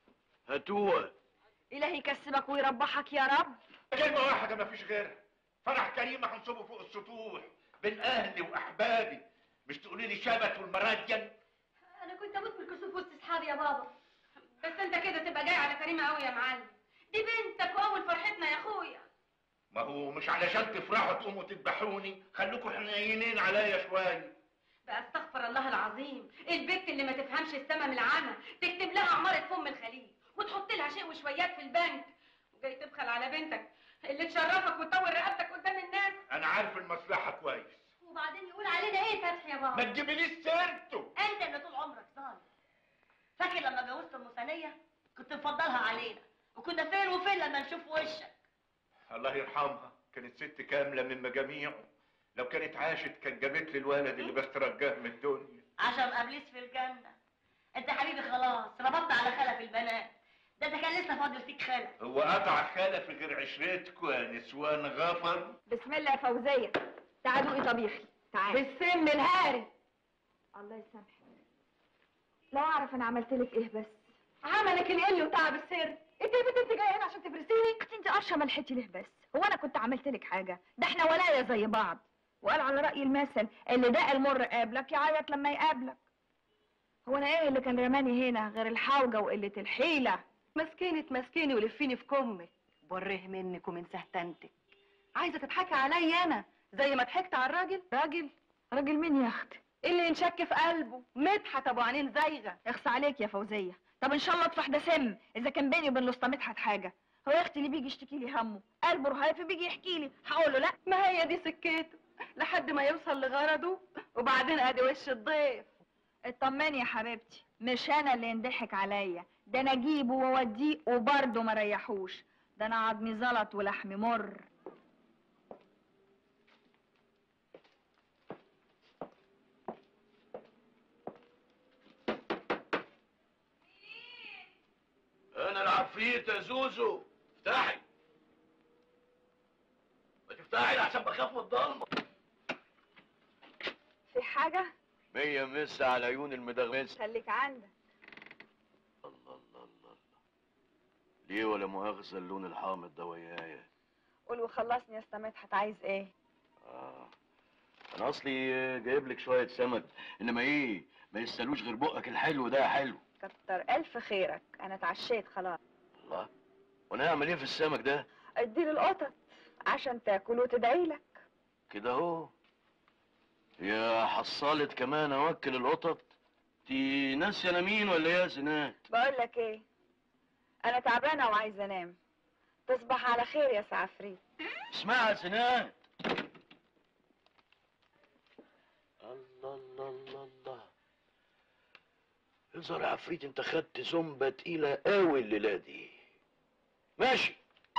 هاتوها الهي يكسبك ويربحك يا رب كلمه واحده ما فيش غيرها فرح كريمه هنصبه فوق السطوح بين اهلي واحبابي مش تقولي لي شبت والمراجل انا كنت اموت من الكسوف وسط اصحابي يا بابا بس انت كده تبقى جاي على كريمه قوي يا معلم دي بنتك واول فرحتنا يا اخويا ما هو مش علشان تفرحوا تقوموا تذبحوني خليكم حنينين عليا شويه بقى استغفر الله العظيم البت اللي ما تفهمش السما من العمى تكتب لها عمارة فم الخليل وتحط لها شيء وشويات في البنك وجاي تبخل على بنتك اللي تشرفك وتطور رقبتك قدام الناس انا عارف المصلحه كويس وبعدين يقول علينا ايه فتحي يا ما بابا تجيبليش سيرته انت اللي طول عمرك ظالم فاكر لما جوزت ام ثانيه كنت مفضلها علينا وكنا فين وفين لما نشوف وشك الله يرحمها كانت ست كامله من مجاميعه لو كانت عاشت كان جابت لي الولد اللي بسترجاه من الدنيا عشان ابليس في الجنه انت حبيبي خلاص ربطت على خلف البنات ده انت كان لسه فاضل فيك خلف هو قطع خلف غير عشرتكوا يا نسوان غفر بسم الله يا فوزيه تعالوا ايه طبيخي تعالي بالسم الهاري الله يسامحك لو اعرف انا عملت لك ايه بس عملك القل وتعب السر انت يا بنت انت جايه هنا عشان تفرسيني كنت انت قرشه ملحتي ليه بس هو انا كنت عملت لك حاجه ده احنا ولايا زي بعض وقال على راي المثل اللي داق المر قابلك يعيط لما يقابلك هو انا ايه اللي كان رماني هنا غير الحوجه وقله الحيله مسكينة مسكيني ولفيني في كمك بره منك ومن سهتنتك عايزه تضحكي عليا انا زي ما ضحكت على الراجل راجل راجل مين يا اختي اللي ينشك في قلبه مدحت ابو عينين زايغه اخص عليك يا فوزيه طب ان شاء الله اطفح ده سم اذا كان بيني وبين الاسطى مدحت حاجه هو يا اختي اللي بيجي يشتكي لي همه قلبه رهيف بيجي يحكي لي هقول له لا ما هي دي سكته لحد ما يوصل لغرضه وبعدين ادي وش الضيف اطمني يا حبيبتي مش انا اللي ينضحك عليا ده انا اجيبه واوديه وبرضه ما ريحوش ده انا عظمي زلط ولحمي مر انا العفريت يا زوزو افتحي ما تفتحي عشان بخاف من الضلمه في حاجه مية مس على عيون المدغمس خليك عندك الله الله الله الله ليه ولا مؤاخذة اللون الحامض ده ويايا قول وخلصني يا اسطى مدحت عايز ايه آه. انا اصلي جايب لك شوية سمك انما ايه ما يستلوش غير بقك الحلو ده يا حلو كتر الف خيرك انا اتعشيت خلاص الله وانا اعمل ايه في السمك ده اديله القطط عشان تاكل وتدعي لك كده اهو يا حصالة كمان اوكل القطط دي ناسية انا مين ولا إيه يا سنان بقول لك ايه انا تعبانه وعايزه انام تصبح على خير يا سعفريت اسمعها يا سنان الله الله الله الله يظهر يا عفريت انت خدت زنبة تقيلة قوي الليلة دي ماشي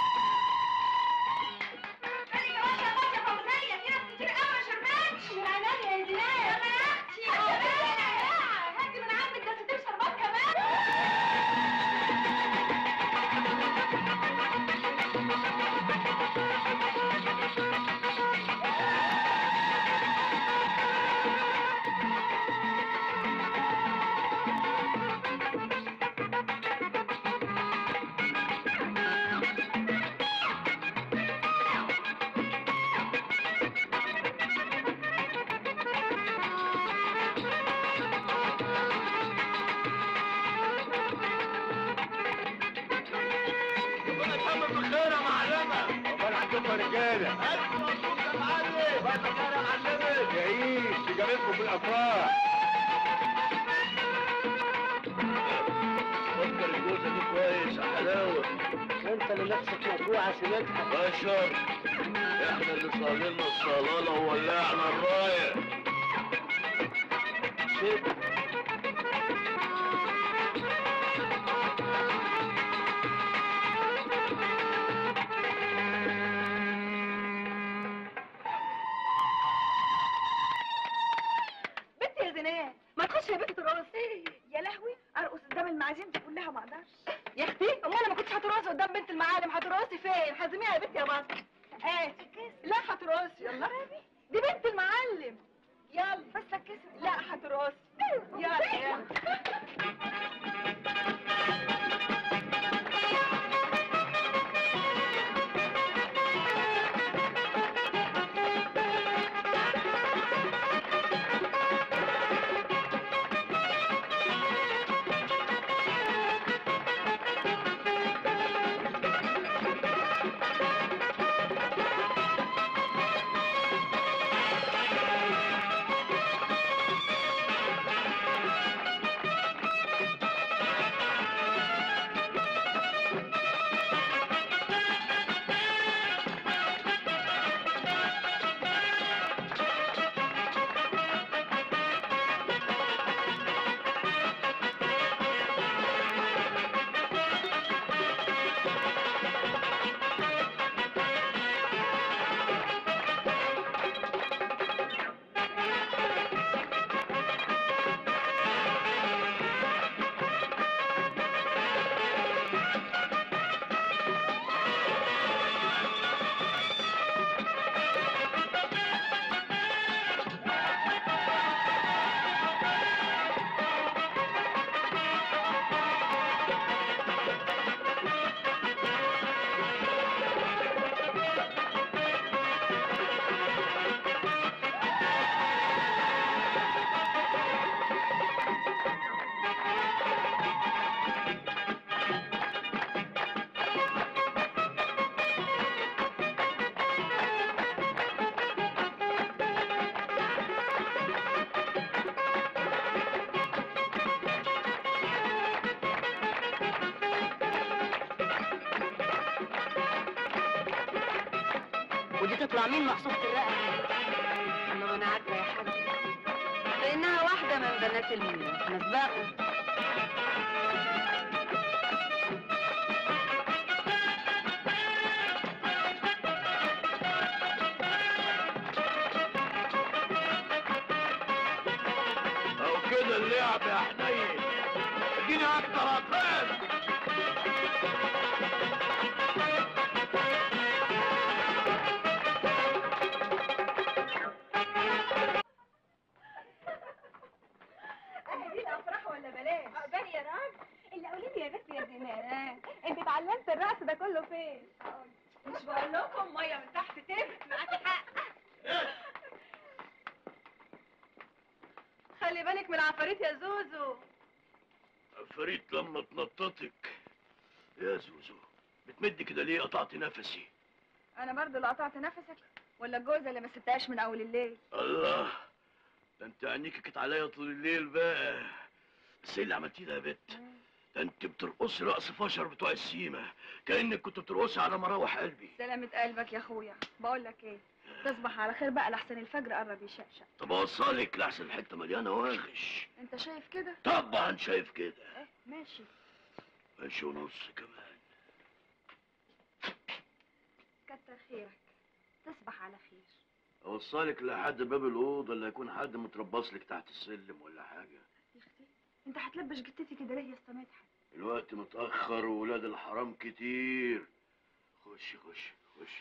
ربنا يتمم بخير يا معلمة عقبال عندكم يا رجالة ألف مبروك يا معلم الله بخير يا معلمة يعيش تجاربكم في الأفراح فكر الجوزة دي كويس يا حلاوة انت اللي نفسك مقطوعه سمعتها بشر احنا اللي صالنا الصلالة وولعنا الراية بنتي يا زينات ما تخش يا بنت ترقص يا لهوي ارقص قدام المعازيم دي كلها ما اقدرش يا اختي امال أنا ما كنتش هترقصي قدام بنت المعالم هترقصي فين حزميها يا بنتي يا مصر ايه لا هترقصي يلا دي بنت المعلم يلا بس كسر لا هترقصي يلا يلا ودي تطلع مين مقصوفة الرقبة؟ والله انا عارفة يا حاج لانها واحدة من بنات المسبقة أو كده اللعب يا حنين اديني أكتر أقل ده كله فين مش بقول لكم ميه من تحت تفرق معاكي حق خلي بالك من العفاريت يا زوزو عفاريت لما تنططك يا زوزو بتمد كده ليه قطعت نفسي انا برضو اللي قطعت نفسك ولا الجوزه اللي ما سبتهاش من اول الليل الله ده انت عينيك كانت عليا طول الليل بقى بس ايه اللي عملتيه ده يا بت ده انت بترقصي رقص فشر بتوع السيما كانك كنت بترقصي على مراوح قلبي سلامة قلبك يا اخويا بقول لك ايه تصبح على خير بقى لحسن الفجر قرب يشقشق طب اوصلك لحسن الحته مليانه واغش انت شايف كده طبعا شايف كده ايه ماشي ماشي ونص كمان كتر خيرك تصبح على خير اوصلك لحد باب الاوضه اللي هيكون حد متربص لك تحت السلم ولا حاجه يا اختي انت هتلبش جتتي كده ليه يا اسطى مدحت الوقت متاخر وولاد الحرام كتير خش خش خش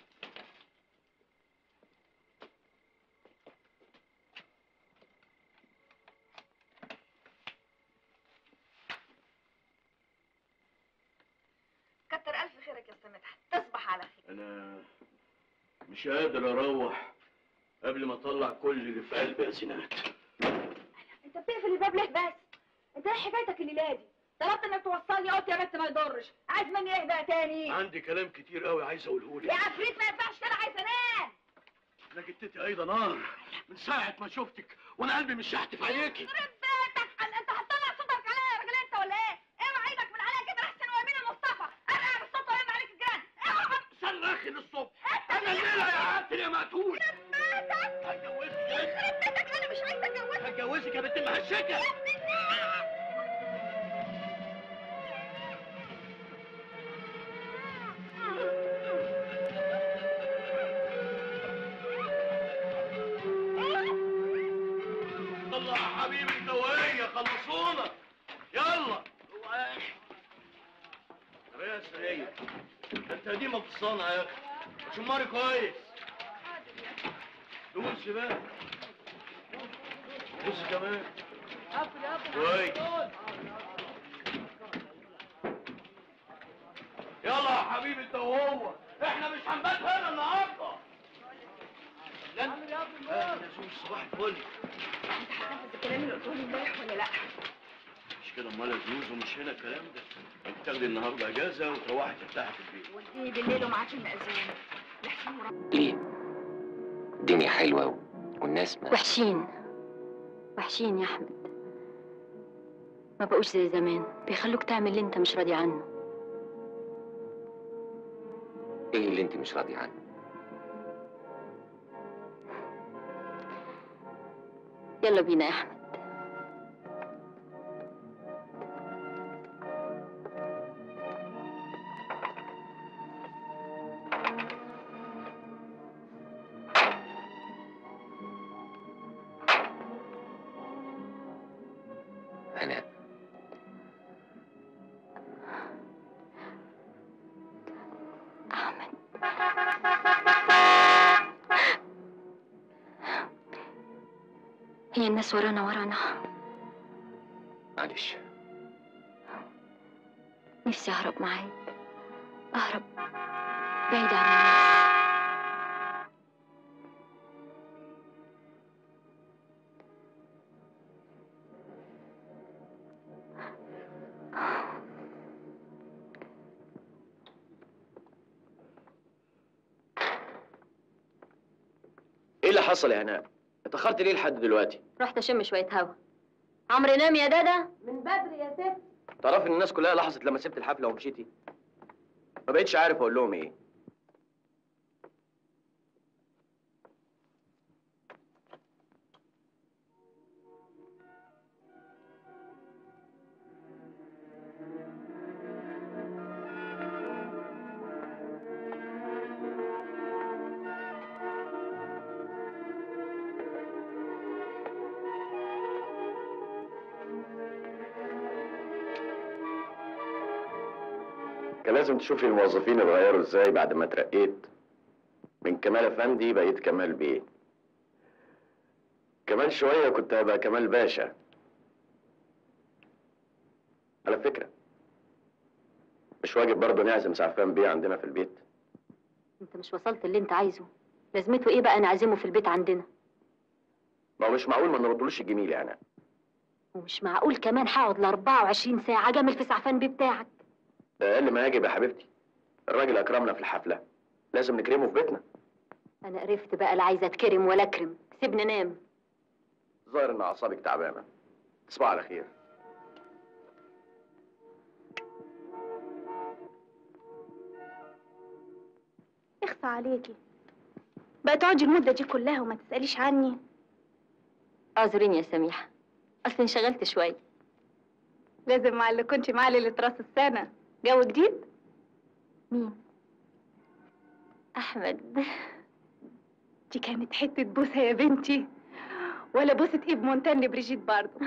كتر الف خيرك يا اسطى مدحت تصبح على خير انا مش قادر اروح قبل ما اطلع كل اللي في قلبي يا زينات انت بتقفل الباب ليه بس انت ايه حكايتك الليله دي طلبت انك توصلني قلت يا بنت ما يضرش عايز مني ايه بقى تاني عندي كلام كتير قوي عايز اقوله يا لك عفريت ما ينفعش كده عايز انام انا جتتي ايضا نار من ساعه ما شفتك وانا قلبي مش شحت في عينيكي يخرب بيتك قال انت هتطلع صوتك عليا يا راجل انت ولا ايه؟ اوعى ايدك من عليا كده احسن ويمين المصطفى انا بالصوت ويم عليك الجيران اوعى صرخي للصبح انا الليله يا عبد يا مقتول هتجوزك يخرب بيتك انا مش عايزه اتجوزك هتجوزك يا بنت المهشكه طلع يا حبيبي انت وهي خلصونا يلا طب ايه يا سرية انت دي مفصانة يا اخي شماري كويس دوس بقى دوس كمان كويس يلا يا حبيبي انت وهو احنا مش هنبات هنا النهارده لا يا زوز صباح الفل انت هتنفذ الكلام اللي قلته لي امبارح ولا لا؟ مش كده امال يا زوز ومش هنا الكلام ده انت تاخدي النهارده اجازه وتروحي ترتاحي في البيت ودي بالليل ومعاك المأذون لحسن مراد ليه؟ الدنيا حلوة والناس ما وحشين وحشين يا أحمد ما بقوش زي زمان بيخلوك تعمل اللي انت مش راضي عنه ايه اللي انت مش راضي عنه؟ يلا بينا يا أحمد أنا أحمد هي الناس ورانا ورانا معلش نفسي أهرب معاك أهرب بعيد عن الناس ايه اللي حصل يا هناء؟ اتأخرت ليه لحد دلوقتي؟ رحت أشم شوية هوا عمرو نام يا دادا من بدري يا ست تعرفي ان الناس كلها لاحظت لما سبت الحفلة ومشيتي؟ ما بقتش عارف اقول لهم ايه كان لازم تشوفي الموظفين اتغيروا ازاي بعد ما اترقيت من كمال افندي بقيت كمال بيه كمان شوية كنت هبقى كمال باشا على فكرة مش واجب برضه نعزم سعفان بيه عندنا في البيت انت مش وصلت اللي انت عايزه لازمته ايه بقى نعزمه في البيت عندنا ما هو مش معقول ما نردلوش الجميل يعني ومش معقول كمان هقعد ل 24 ساعة جامل في سعفان بيه بتاعك ده اقل ما يجب يا حبيبتي الراجل اكرمنا في الحفله لازم نكرمه في بيتنا انا قرفت بقى لا عايزة اتكرم ولا اكرم سيبني انام ظاهر ان اعصابك تعبانه تصبح على خير اخفى عليكي بقى تقعدي المدة دي كلها وما تسأليش عني اعذريني يا سميحة اصل انشغلت شوية لازم مع اللي كنت معاه ليلة راس السنة جو جديد مين احمد دي كانت حتة بوسة يا بنتي ولا بوسة ايه بمونتان لبريجيت برضه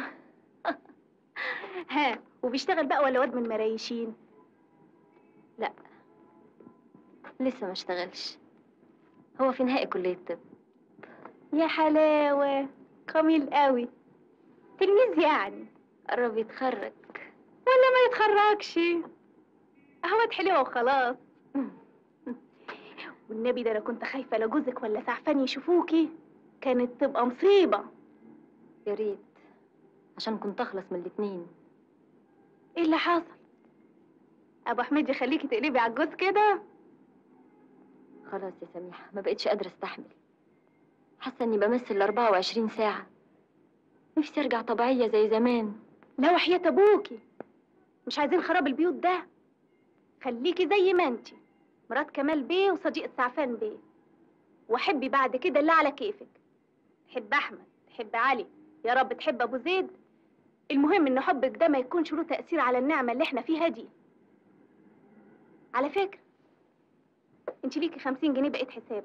ها وبيشتغل بقى ولا واد من المرايشين لا لسه ما اشتغلش هو في نهائي كلية طب يا حلاوة جميل قوي تلميذ يعني قرب يتخرج ولا ما يتخرجش اهوت حلوة وخلاص والنبي ده انا كنت خايفة لا جوزك ولا سعفان يشوفوكي كانت تبقى مصيبة يا ريت عشان كنت اخلص من الاتنين ايه اللي حصل ابو حميد يخليكي تقلبي على الجوز كده خلاص يا سميحة ما بقتش قادرة استحمل حاسة اني بمثل ال 24 ساعة نفسي ارجع طبيعية زي زمان لا وحياة ابوكي مش عايزين خراب البيوت ده خليكي زي ما انتي مرات كمال بيه وصديقة سعفان بيه وحبي بعد كده اللي على كيفك حب احمد حب علي يا رب تحب ابو زيد المهم ان حبك ده ما يكونش له تأثير على النعمة اللي احنا فيها دي على فكرة انت ليكي خمسين جنيه بقيت حساب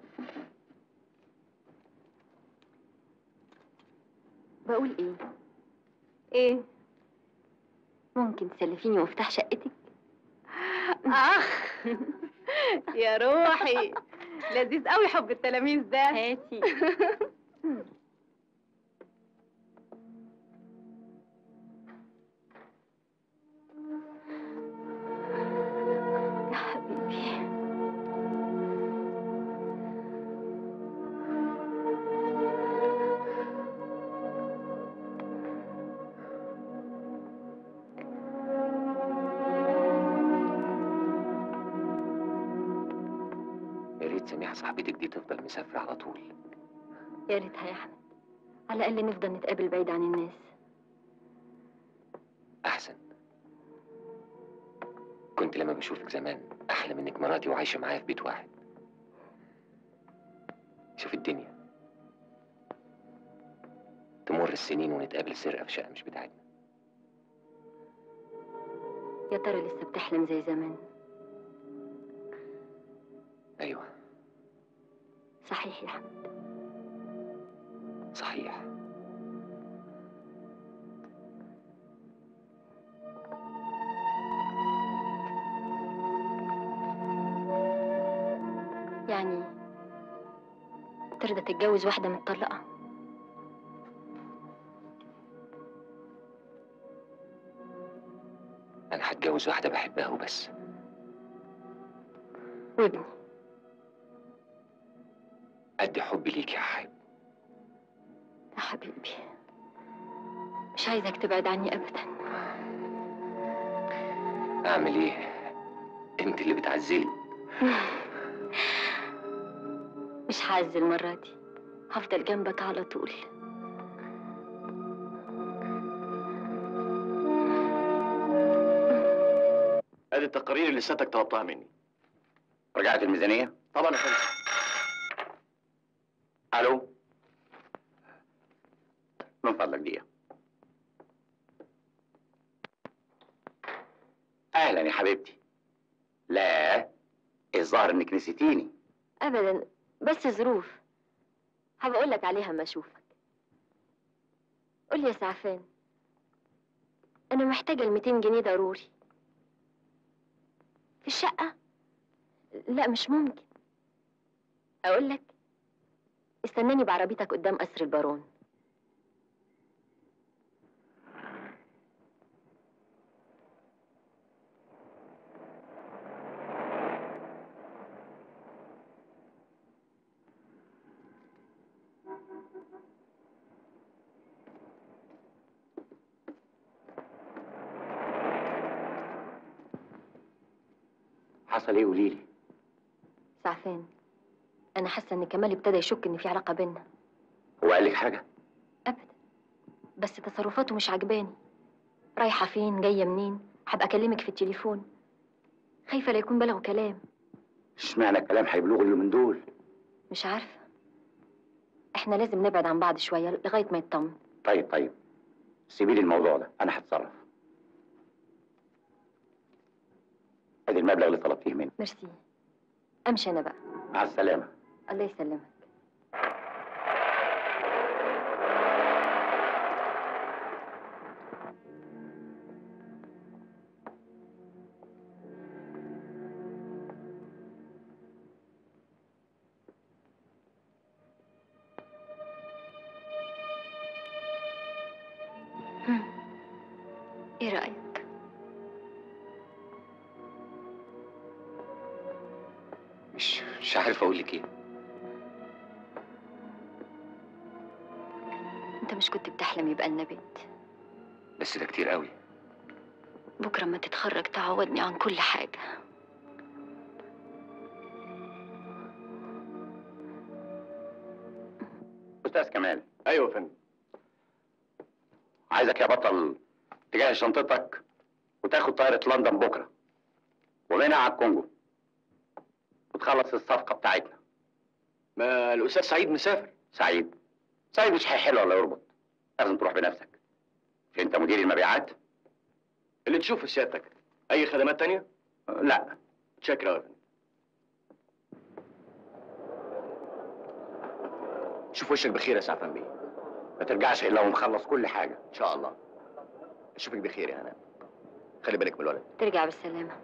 بقول ايه ايه ممكن تسلفيني مفتاح شقتك اخ يا روحي لذيذ قوي حب التلاميذ ده هاتي يا حبيبي يا ريت سميحة صاحبتك دي تفضل مسافرة على طول يا ريتها يا احمد على الاقل نفضل نتقابل بعيد عن الناس أحسن كنت لما بشوفك زمان أحلم إنك مراتي وعايشة معايا في بيت واحد شوف الدنيا تمر السنين ونتقابل سرقة في شقة مش بتاعتنا يا ترى لسه بتحلم زي زمان أيوة صحيح يا احمد صحيح يعني ترضى تتجوز واحدة متطلقة أنا هتجوز واحدة بحبها وبس وابني قد حبي ليك يا حبيبي يا حبيبي مش عايزك تبعد عني ابدا أعمل إيه؟ أنت اللي بتعزلي مش هعز المرة دي هفضل جنبك على طول ادي التقارير اللي سيادتك طلبتها مني رجعت الميزانية؟ طبعا يا فندم ألو من فضلك دقيقة أهلا يا حبيبتي لا الظاهر إنك نسيتيني ابدا بس ظروف هبقول لك عليها ما اشوفك قول لي يا سعفان انا محتاجه ال 200 جنيه ضروري في الشقه لا مش ممكن اقول لك استناني بعربيتك قدام قصر البارون حصل ايه قولي لي سعفان انا حاسه ان كمال ابتدى يشك ان في علاقه بينا هو قال لك حاجه بس تصرفاته مش عجباني رايحه فين جايه منين هبقى اكلمك في التليفون خايفه لا يكون بلغوا كلام اشمعنى الكلام هيبلغوا اليومين دول مش عارفه احنا لازم نبعد عن بعض شويه لغايه ما يطمن طيب طيب سيبي لي الموضوع ده انا هتصرف ادي المبلغ اللي طلبتيه مني ميرسي امشي انا بقى مع السلامه الله يسلمك هم. ايه رايك مش مش عارف اقول لك ايه انت مش كنت بتحلم يبقى لنا بيت بس ده كتير قوي بكره ما تتخرج تعوضني عن كل حاجه استاذ كمال ايوه يا فندم عايزك يا بطل تجهز شنطتك وتاخد طياره لندن بكره ومنها على الكونجو وتخلص الصفقه بتاعتنا ما الاستاذ سعيد مسافر سعيد سعيد مش هيحل ولا يربط لازم تروح بنفسك مش انت مدير المبيعات اللي تشوفه سيادتك اي خدمات تانية لا شكرا يا فندم شوف وشك بخير يا سعفان بيه ما ترجعش الا ومخلص كل حاجه ان شاء الله اشوفك بخير يا هناء خلي بالك من الولد ترجع بالسلامه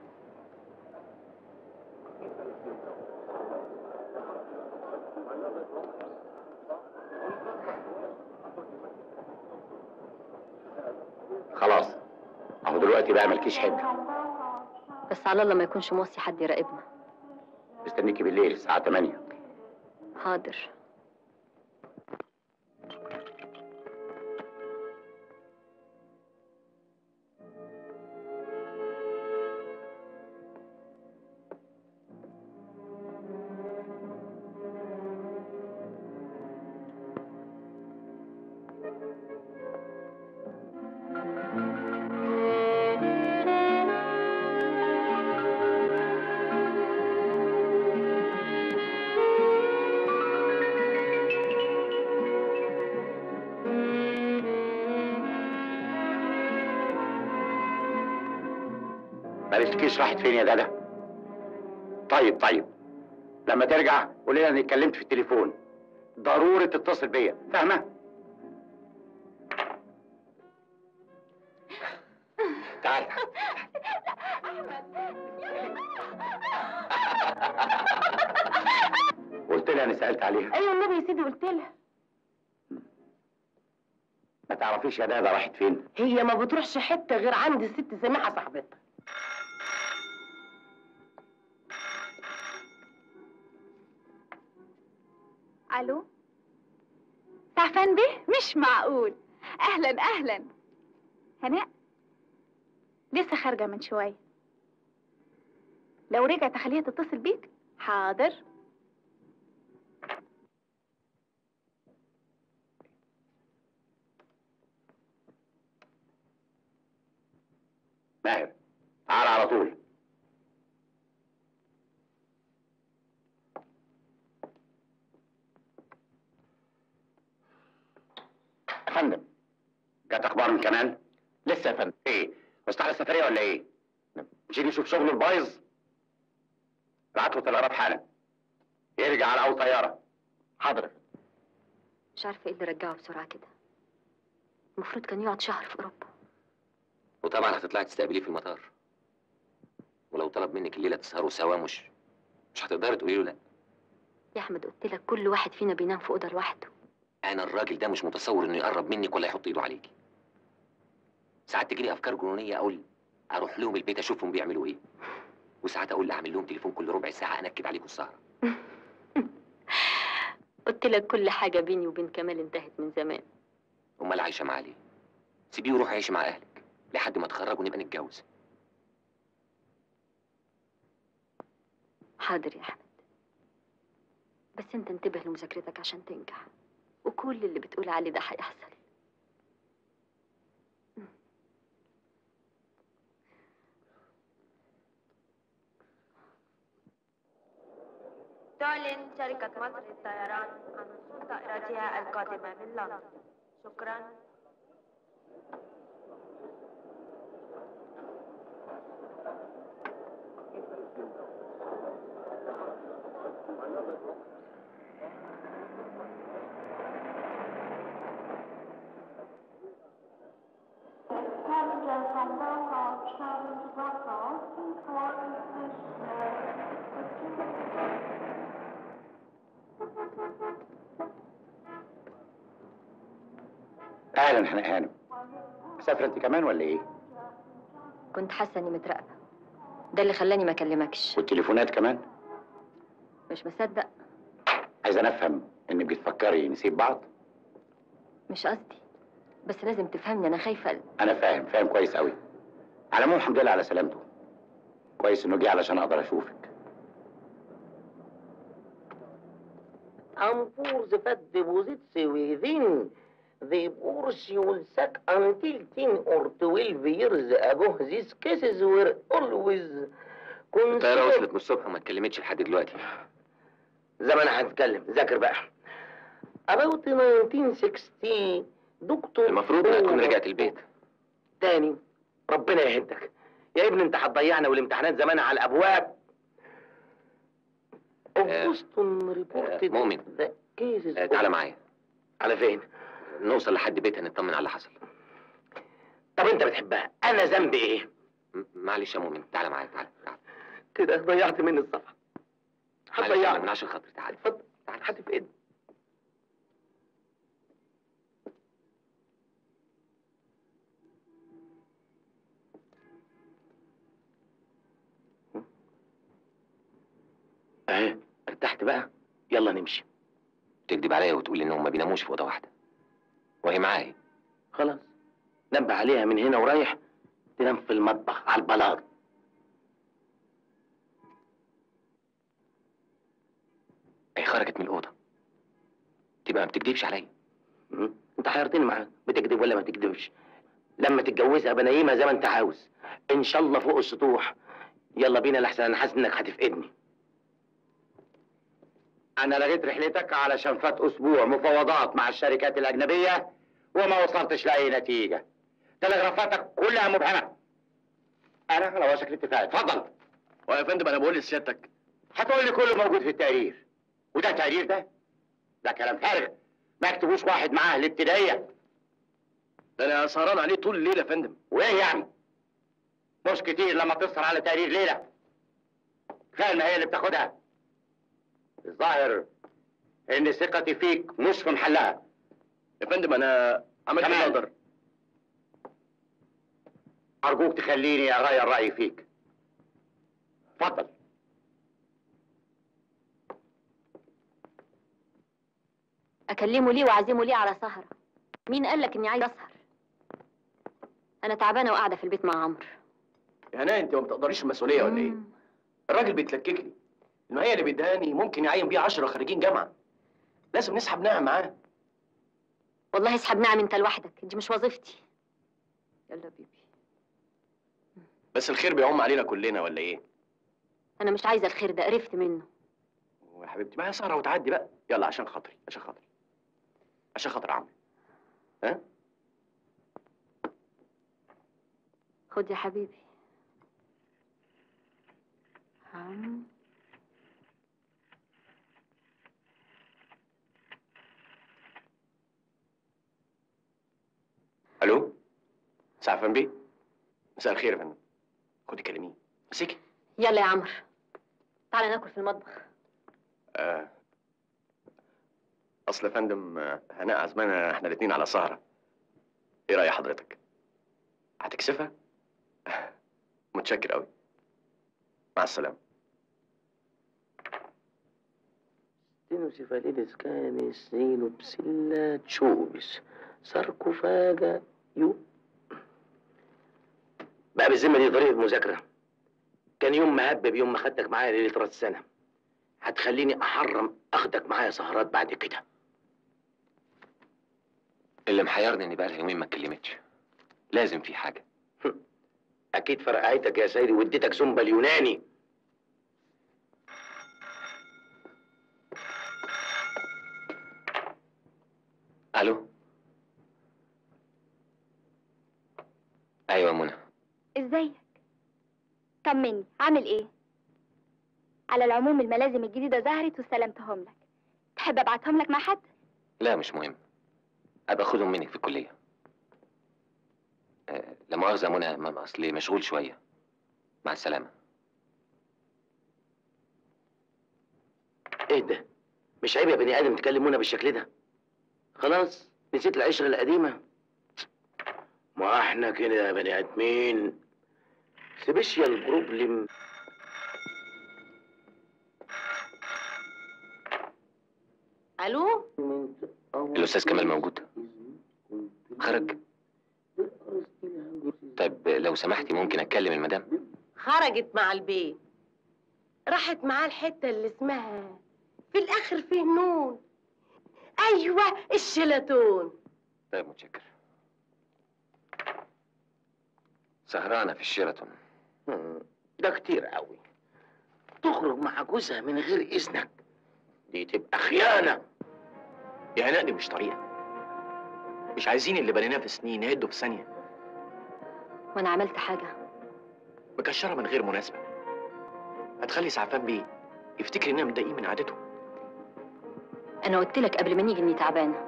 خلاص اهو دلوقتي بقى مالكيش حجه بس على الله ما يكونش موصي حد يراقبنا مستنيكي بالليل الساعه 8 حاضر ما قالتلكيش راحت فين يا دادا طيب طيب لما ترجع قولي لها اني اتكلمت في التليفون ضروري تتصل بيا فاهمه تعال قلت لها اني سالت عليها ايوه النبي يا سيدي قلت لها ما تعرفيش يا دادا راحت فين هي ما بتروحش حته غير عند الست سميحه صاحبتها الو سعفان بيه مش معقول اهلا اهلا هناء لسه خارجه من شويه لو رجعت اخليها تتصل بيك حاضر ماهر تعال على طول يا فندم جات اخبار من كمال لسه يا فندم ايه مستعد السفريه ولا ايه مش يجي يشوف شغله البايظ ابعت له تلغراف حالا يرجع على اول طياره حاضر مش عارفه ايه اللي رجعه بسرعه كده المفروض كان يقعد شهر في اوروبا وطبعا هتطلعي تستقبليه في المطار ولو طلب منك الليله تسهروا سوا مش مش هتقدري تقولي له لا يا احمد قلت لك كل واحد فينا بينام في اوضه لوحده انا الراجل ده مش متصور انه يقرب منك ولا يحط ايده عليكي ساعات تجيلي افكار جنونيه اقول اروح لهم البيت اشوفهم بيعملوا ايه وساعات اقول اعمل لهم تليفون كل ربع ساعه انكد عليكم السهره قلت لك كل حاجه بيني وبين كمال انتهت من زمان امال عايشه معاه ليه سيبيه وروح عيش مع اهلك لحد ما تخرج ونبقى نتجوز حاضر يا احمد بس انت انتبه لمذاكرتك عشان تنجح وكل اللي بتقول عليه ده هيحصل تعلن شركة مصر للطيران عن وصول طائرتها القادمة من لندن شكرا Passenger from Belgrade traveling to Brussels, important اهلا حنان هانم مسافره انت كمان ولا ايه كنت حاسه اني متراقبه ده اللي خلاني ما اكلمكش والتليفونات كمان مش مصدق عايز انا افهم انك بتفكري نسيب بعض مش قصدي بس لازم تفهمني انا خايفه انا فاهم فاهم كويس قوي على العموم الحمد لله على سلامته كويس انه جه علشان اقدر اشوفك And for the fat deposits within the pores will suck until 10 or 12 years ago. These cases were always الطيارة considered... وصلت من الصبح وما اتكلمتش لحد دلوقتي زمان هنتكلم ذاكر بقى About 1960 دكتور المفروض انك تكون رجعت البيت تاني ربنا يهدك يا ابني انت هتضيعنا والامتحانات زمان على الابواب بوسطن ريبورتد مؤمن ذا كيسز آه، تعالى معايا على فين؟ نوصل لحد بيتها نطمن على اللي حصل طب انت بتحبها انا ذنبي ايه؟ م- معلش يا مؤمن تعالى معايا تعالى تعالى كده ضيعت مني الصفحه معلش يا هتضيعني مؤمن عشان خاطري تعالى اتفضل هاتي في ايدي اهي ارتحت بقى يلا نمشي تكذب عليا وتقول انهم ما بيناموش في اوضه واحده وهي معايا خلاص نبه عليها من هنا ورايح تنام في المطبخ على البلاط هي خرجت من الاوضه تبقى ما بتكذبش عليا م? انت حيرتني معاك بتكذب ولا ما تكذبش لما تتجوزها بنيمها زي ما انت عاوز ان شاء الله فوق السطوح يلا بينا لحسن انا حاسس انك هتفقدني انا لغيت رحلتك علشان فات اسبوع مفاوضات مع الشركات الاجنبيه وما وصلتش لاي نتيجه تلغرافاتك كلها مبهمه انا على وشك الاتفاق اتفضل ويا فندم انا بقول لسيادتك هتقول لي كله موجود في التقرير وده التقرير ده ده كلام فارغ ما يكتبوش واحد معاه الابتدائيه ده انا سهران عليه طول الليل يا فندم وايه يعني مش كتير لما تسهر على تقرير ليله كفايه ما هي اللي بتاخدها الظاهر ان ثقتي فيك مش في محلها يا فندم انا عملت اللي كمان. اقدر ارجوك تخليني اغير رايي فيك اتفضل اكلمه ليه واعزمه ليه على سهره مين قال لك اني عايز اسهر انا تعبانه وقاعده في البيت مع عمرو يا هنا انت ما بتقدريش المسؤوليه ولا ايه؟ الراجل بيتلكك لي المعيه اللي بيدهاني ممكن يعين بيه 10 خريجين جامعه لازم نسحب نعم معاه والله اسحب نعم انت لوحدك دي مش وظيفتي يلا بيبي بس الخير بيعم علينا كلنا ولا ايه؟ انا مش عايزه الخير ده قرفت منه يا حبيبتي ما هي سهره وتعدي بقى يلا عشان خاطري عشان خاطري عشان خاطر عمرو ها؟ خد يا حبيبي هم. الو سعفان بيه مساء الخير يا فندم خدي كلميه مسكي يلا يا عمرو تعالى ناكل في المطبخ آه. اصل يا فندم آه، هناء عزمانة احنا الاتنين على سهرة ايه رأي حضرتك هتكسفها متشكر قوي مع السلامة ستينوسيفاليدس كان سينوبسيلا تشوبس ساركوفاجا يو بقى بالذمة دي طريقة مذاكرة كان يوم مهبب يوم ما خدتك معايا ليلة راس السنة هتخليني احرم اخدك معايا سهرات بعد كده اللي محيرني اني بقالها يومين ما اتكلمتش لازم في حاجه اكيد فرقعتك يا سيدي واديتك زنبه اليوناني الو ايوه يا منى ازيك طمني عامل ايه على العموم الملازم الجديده ظهرت واستلمتهم لك تحب ابعتهم لك مع حد لا مش مهم ابقى اخدهم منك في الكليه أه لا مؤاخذه يا منى ما- اصلي مشغول شويه مع السلامه ايه ده مش عيب يا بني ادم تكلم منى بالشكل ده خلاص نسيت العشره القديمه ما احنا كده يا بني ادمين سبيشال بروبلم الو الاستاذ كمال موجود خرج طيب لو سمحتي ممكن اتكلم المدام خرجت مع البيت راحت معاه الحته اللي اسمها في الاخر فيه نون ايوه الشلاتون طيب متشكر سهرانه في الشيراتون ده كتير قوي تخرج مع جوزها من غير اذنك دي تبقى خيانه يا هناء دي مش طريقه مش عايزين اللي بنيناه في سنين نهده في ثانيه وانا عملت حاجه مكشره من غير مناسبه هتخلي سعفان بيه يفتكر اننا متضايقين من عادته انا قلت لك قبل ما نيجي اني تعبانه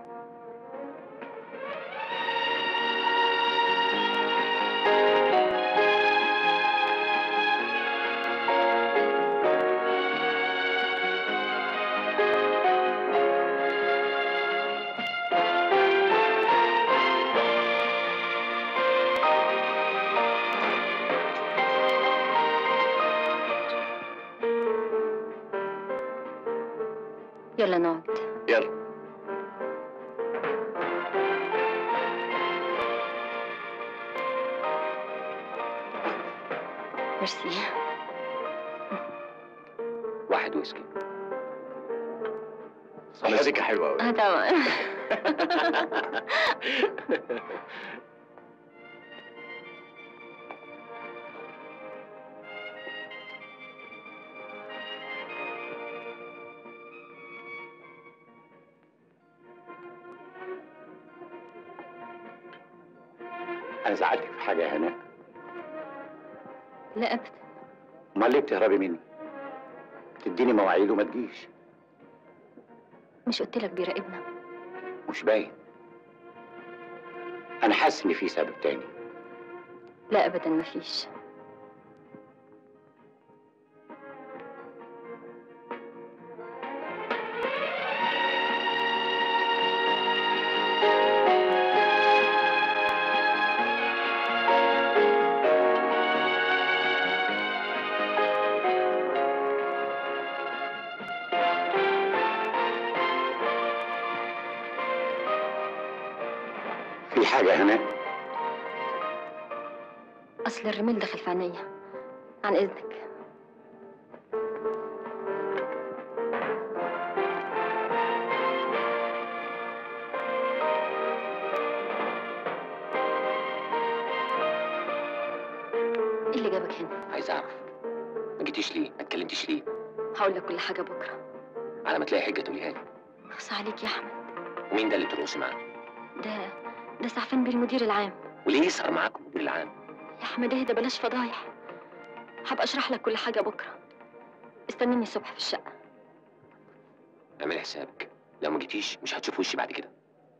يلا نقعد يلا ميرسي واحد ويسكي مزيكا حلوه قوي اه طبعا انا زعلتك في حاجه يا هناء لا ابدا امال ليه بتهربي مني تديني مواعيد وما تجيش مش قلت لك بيراقبنا مش باين انا حاسس ان في سبب تاني لا ابدا مفيش في حاجه يا هناء اصل الرميل دخل في عينيا عن اذنك ايه اللي جابك هنا عايز اعرف ما جيتيش ليه ما اتكلمتيش ليه هقول لك كل حاجه بكره على ما تلاقي حجه تقوليها لي خص عليك يا احمد ومين ده اللي بترقصي معاه ده ده سعفان بيه المدير العام وليه يسهر معاكم المدير العام يا احمد اهدى بلاش فضايح هبقى اشرح لك كل حاجه بكره استنيني الصبح في الشقه اعملي حسابك لو ما جيتيش مش هتشوف وشي بعد كده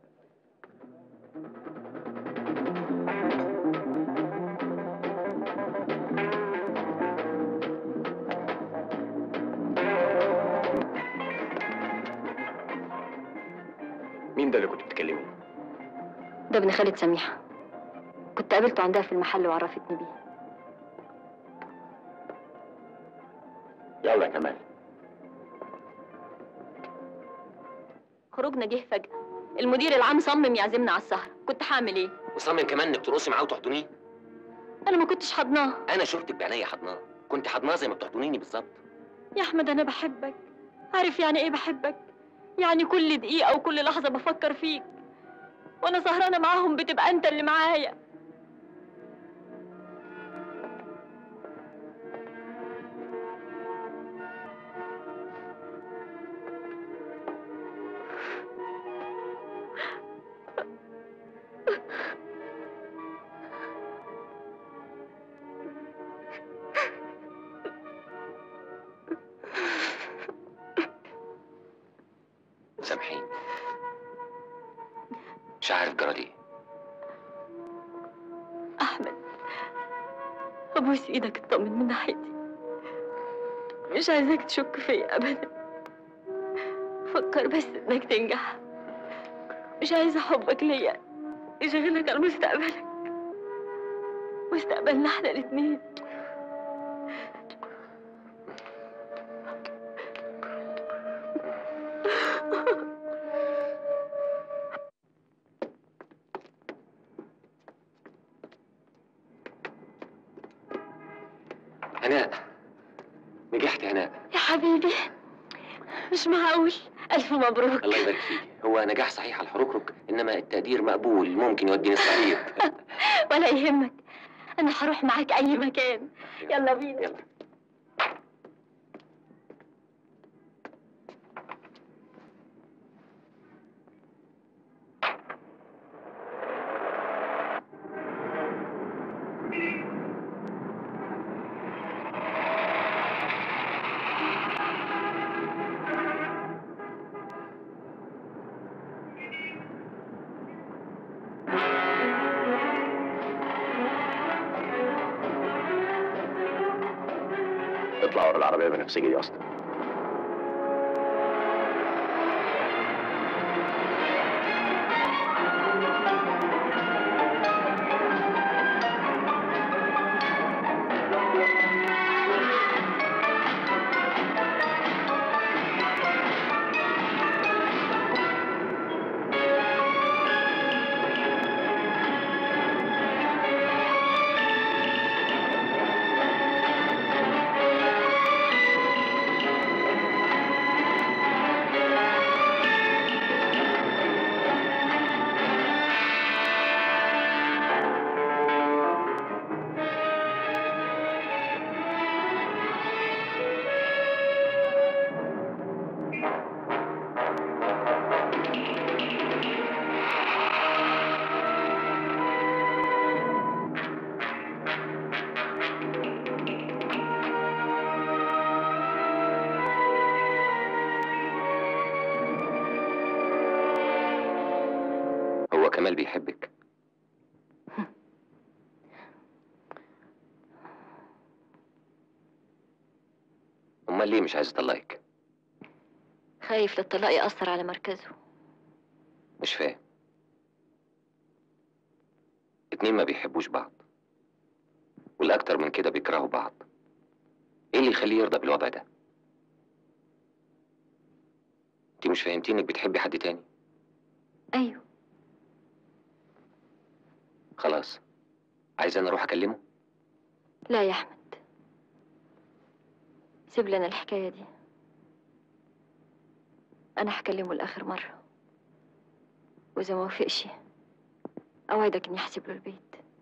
مين ده اللي كنت بتكلميه ده ابن خالد سميحه كنت قابلته عندها في المحل وعرفتني بيه يلا يا كمال خروجنا جه فجاه المدير العام صمم يعزمنا على السهره كنت هعمل ايه وصمم كمان انك ترقصي معاه وتحضنيه انا ما كنتش حضناه انا شفتك بعينيا حضناه كنت حضناه زي ما بتحضنيني بالظبط يا احمد انا بحبك عارف يعني ايه بحبك يعني كل دقيقه وكل لحظه بفكر فيك وانا سهرانه معاهم بتبقى انت اللي معايا سامحيني مش عارف جرى ليه احمد ابوس ايدك اطمن من ناحيتي مش عايزاك تشك فيا ابدا فكر بس انك تنجح مش عايزه حبك ليا يشغلك عن مستقبلك مستقبلنا احنا الاتنين هناء نجحت يا هناء يا حبيبي مش معقول الف مبروك الله يبارك فيك هو نجاح صحيح على الحركرك انما التقدير مقبول ممكن يوديني الصعيد ولا يهمك انا هروح معاك اي مكان يلا بينا يلا اطلع ورا العربيه بنفسجي دي اصلا هو كمال بيحبك امال ليه مش عايز يطلقك خايف للطلاق يأثر على مركزه مش فاهم اتنين ما بيحبوش بعض والاكتر من كده بيكرهوا بعض ايه اللي يخليه يرضى بالوضع ده انت مش فاهمتي انك بتحبي حد تاني ايوه خلاص عايز انا اروح اكلمه لا يا احمد سيب لنا الحكايه دي انا هكلمه لاخر مره واذا ما وافقش اوعدك اني احسب له البيت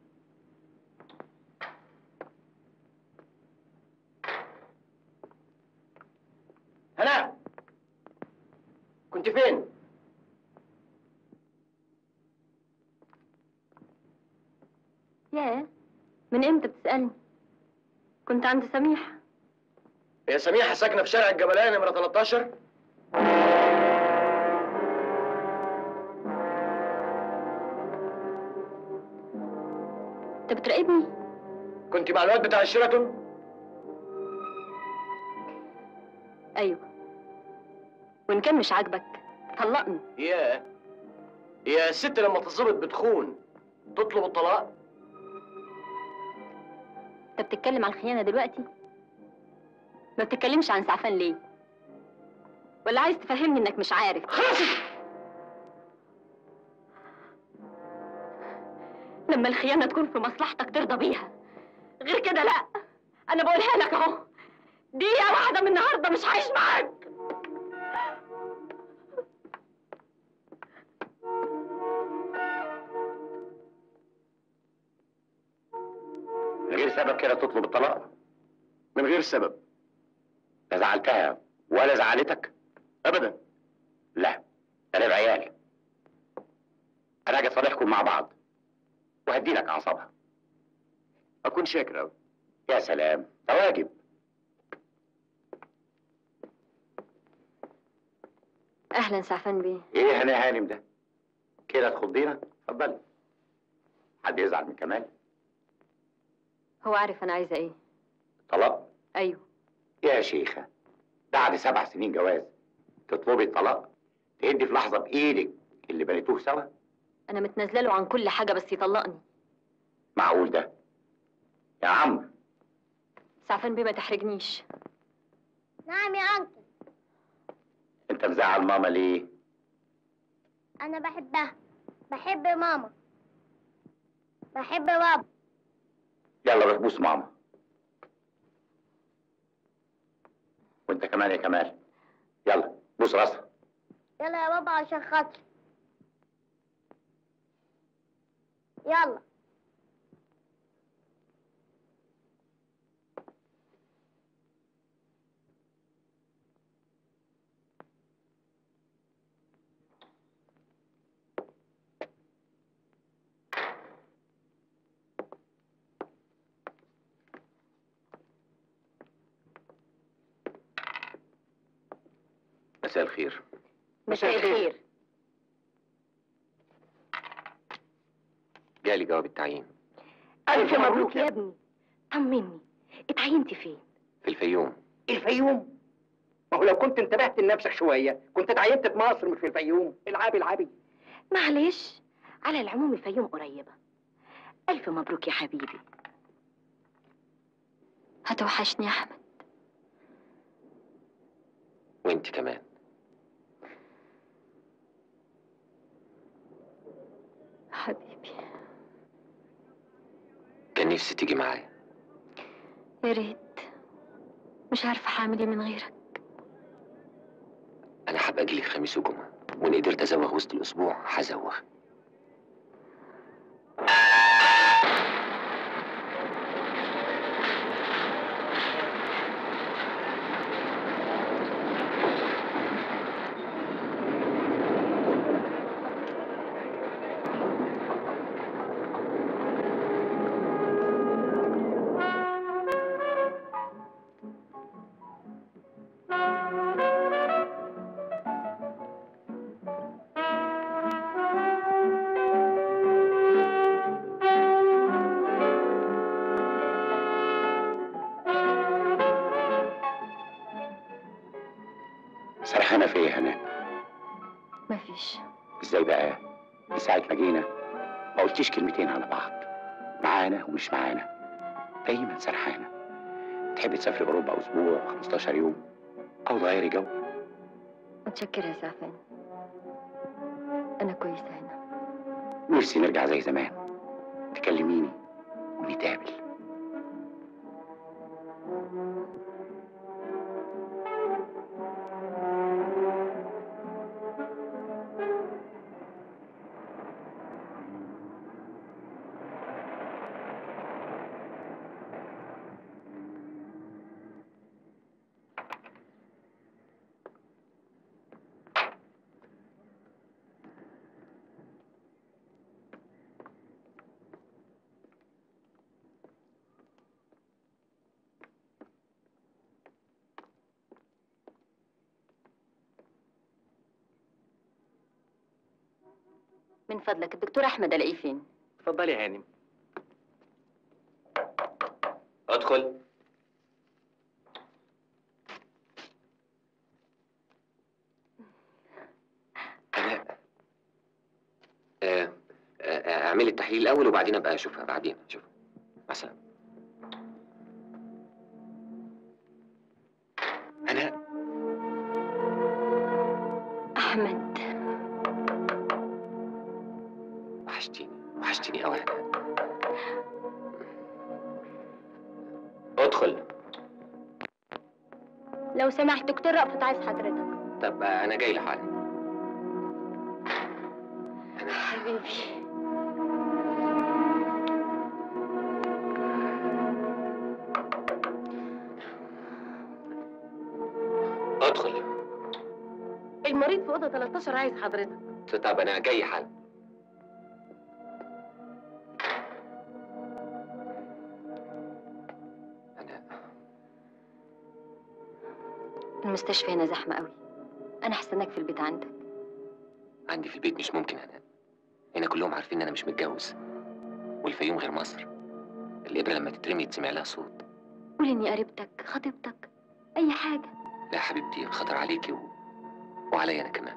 هلا كنت فين؟ ياه من امتى بتسالني كنت عند سميحه هي سميحة ساكنة في شارع الجبلية نمرة 13 انت بتراقبني كنت مع الواد بتاع الشيراتون؟ ايوه وان كان مش عاجبك طلقني ياه هي الست لما تظبط بتخون تطلب الطلاق؟ انت بتتكلم عن الخيانه دلوقتي ما بتتكلمش عن سعفان ليه ولا عايز تفهمني انك مش عارف لما الخيانه تكون في مصلحتك ترضى بيها غير كده لا انا بقولها لك اهو دقيقة واحدة من النهاردة مش عايش معاك من غير سبب كده تطلب الطلاق من غير سبب لا زعلتها ولا زعلتك ابدا لا انا بعيال انا هاجي اصالحكم مع بعض وهدي لك اعصابها اكون شاكر قوي يا سلام ده واجب أهلا سعفان بيه ايه هنا هانم ده كده تخضينا اتفضلي حد يزعل من كمال هو عارف أنا عايزة إيه طلاق أيوه يا شيخة بعد سبع سنين جواز تطلبي الطلاق تهدي في لحظة بإيدك اللي بنيتوه سوا أنا متنازلة له عن كل حاجة بس يطلقني معقول ده يا عم سعفان بيه ما تحرجنيش نعم يا أنكل انت مزعل ماما ليه أنا بحبها بحب ماما بحب بابا يلا روح بوس ماما وانت كمان يا كمال يلا بوس راسها يلا يا بابا عشان خاطري يلا مساء الخير مساء الخير جالي جواب التعيين ألف مبروك يا ابني طمني اتعينتي فين؟ في الفيوم الفيوم ما هو لو كنت انتبهت لنفسك شويه كنت اتعينت في مصر مش في الفيوم العبي العبي معلش على العموم الفيوم قريبة ألف مبروك يا حبيبي هتوحشني يا أحمد وانت كمان حبيبي كان نفسي تيجي معايا يا ريت مش عارفة هعمل ايه من غيرك انا حابة اجي لك خميس وجمعة وان قدرت ازوغ وسط الاسبوع هزوغ سرحانة في ايه يا هناء مفيش ازاي بقى من ساعة ما جينا ما قلتيش كلمتين على بعض معانا ومش معانا دايما سرحانة تحبي تسافري اوروبا اسبوع 15 يوم او تغيري جو متشكرة يا سعفان أنا كويسة هنا نفسي نرجع زي زمان تكلميني ونتقابل من فضلك الدكتور أحمد ألاقيه فين؟ اتفضلي يا هانم ادخل انا آه، آه، اعملي التحليل الاول وبعدين ابقى اشوفها بعدين اشوفها مثلا انا أحمد وحشتيني وحشتيني قوي ادخل لو سمحت دكتور رأفت عايز حضرتك طب انا جاي لحالي حبيبي ادخل المريض في اوضه 13 عايز حضرتك طب انا جاي حالا المستشفى هنا زحمة قوي أنا هستناك في البيت عندك عندي في البيت مش ممكن انا هنا كلهم عارفين ان انا مش متجوز والفيوم غير مصر الابره لما تترمي يتسمع لها صوت قول إني قريبتك خطيبتك أي حاجة لا يا حبيبتي الخطر عليكي و... وعليا انا كمان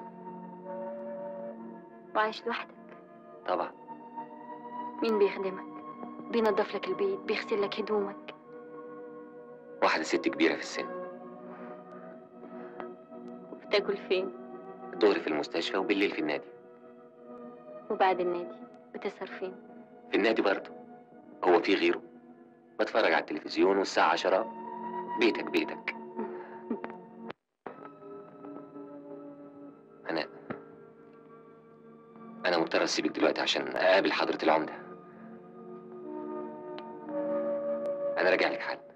وعايش لوحدك طبعا مين بيخدمك بينظف لك البيت بيغسل لك هدومك واحده ست كبيره في السن بتاكل فين الظهر في المستشفى وبالليل في النادي وبعد النادي بتسهر فين في النادي برضه هو في غيره بتفرج على التلفزيون والساعة عشرة بيتك بيتك أنا أنا مضطر أسيبك دلوقتي عشان أقابل حضرة العمدة أنا راجع لك حالا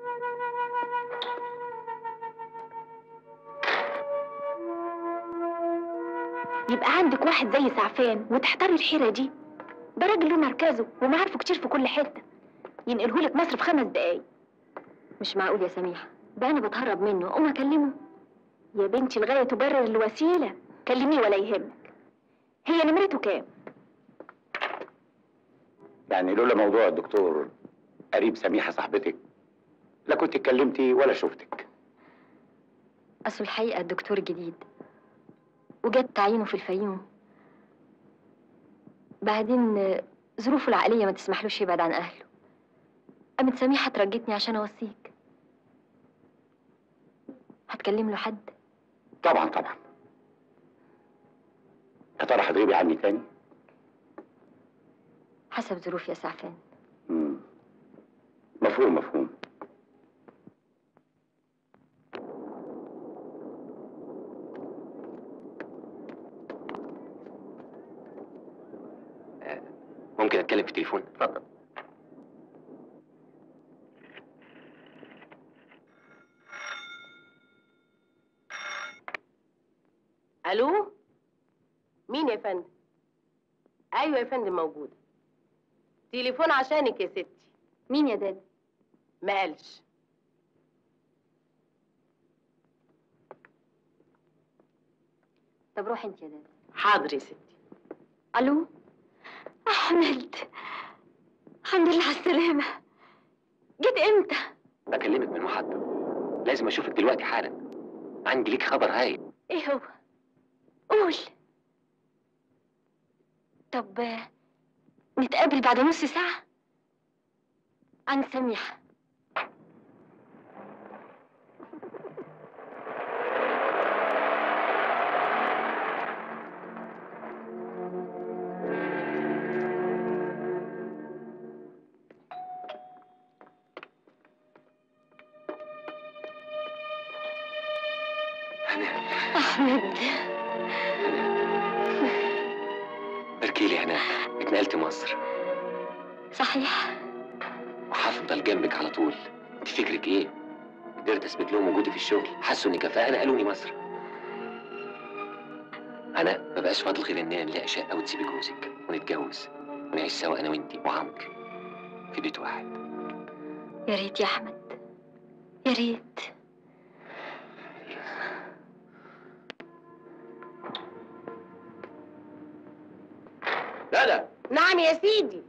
يبقى عندك واحد زي سعفان وتحتاري الحيرة دي ده راجل له مركزه ومعارفه كتير في كل حتة ينقلهولك مصر في خمس دقايق مش معقول يا سميحة ده أنا بتهرب منه أقوم أكلمه يا بنتي الغاية تبرر الوسيلة كلميه ولا يهمك هي نمرته كام؟ يعني لولا موضوع الدكتور قريب سميحة صاحبتك لا كنت اتكلمتي ولا شفتك أصل الحقيقة الدكتور جديد وجاب تعيينه في الفيوم بعدين آه، ظروفه العقلية ما تسمحلوش يبعد عن أهله قامت سميحة ترجتني عشان أوصيك هتكلم له حد طبعا طبعا يا ترى هتغيبي عني تاني حسب ظروفي يا سعفان مم. مفهوم مفهوم ممكن أتكلم في التليفون اتفضل الو مين يا فندم ايوه يا فندم موجوده تليفون عشانك يا ستي مين يا دادي ما قالش طب روحي انت يا دادي حاضر يا ستي الو احمد الحمد لله على السلامة جيت امتى؟ بكلمك من محطة لازم أشوفك دلوقتي حالا عندي ليك خبر هايل ايه هو؟ قول طب آه، نتقابل بعد نص ساعة عند سميحة أحمد باركي لي هناك اتنقلت مصر صحيح وهفضل جنبك على طول انت فكرك ايه قدرت اثبت لهم وجودي في الشغل حسوا اني كفاءه نقلوني مصر انا مبقاش فاضل غير اننا نلاقي شقه وتسيبي جوزك ونتجوز ونعيش سوا انا وانتي وعمرو في بيت واحد يا ريت يا أحمد يا ريت لا لا نعم يا سيدي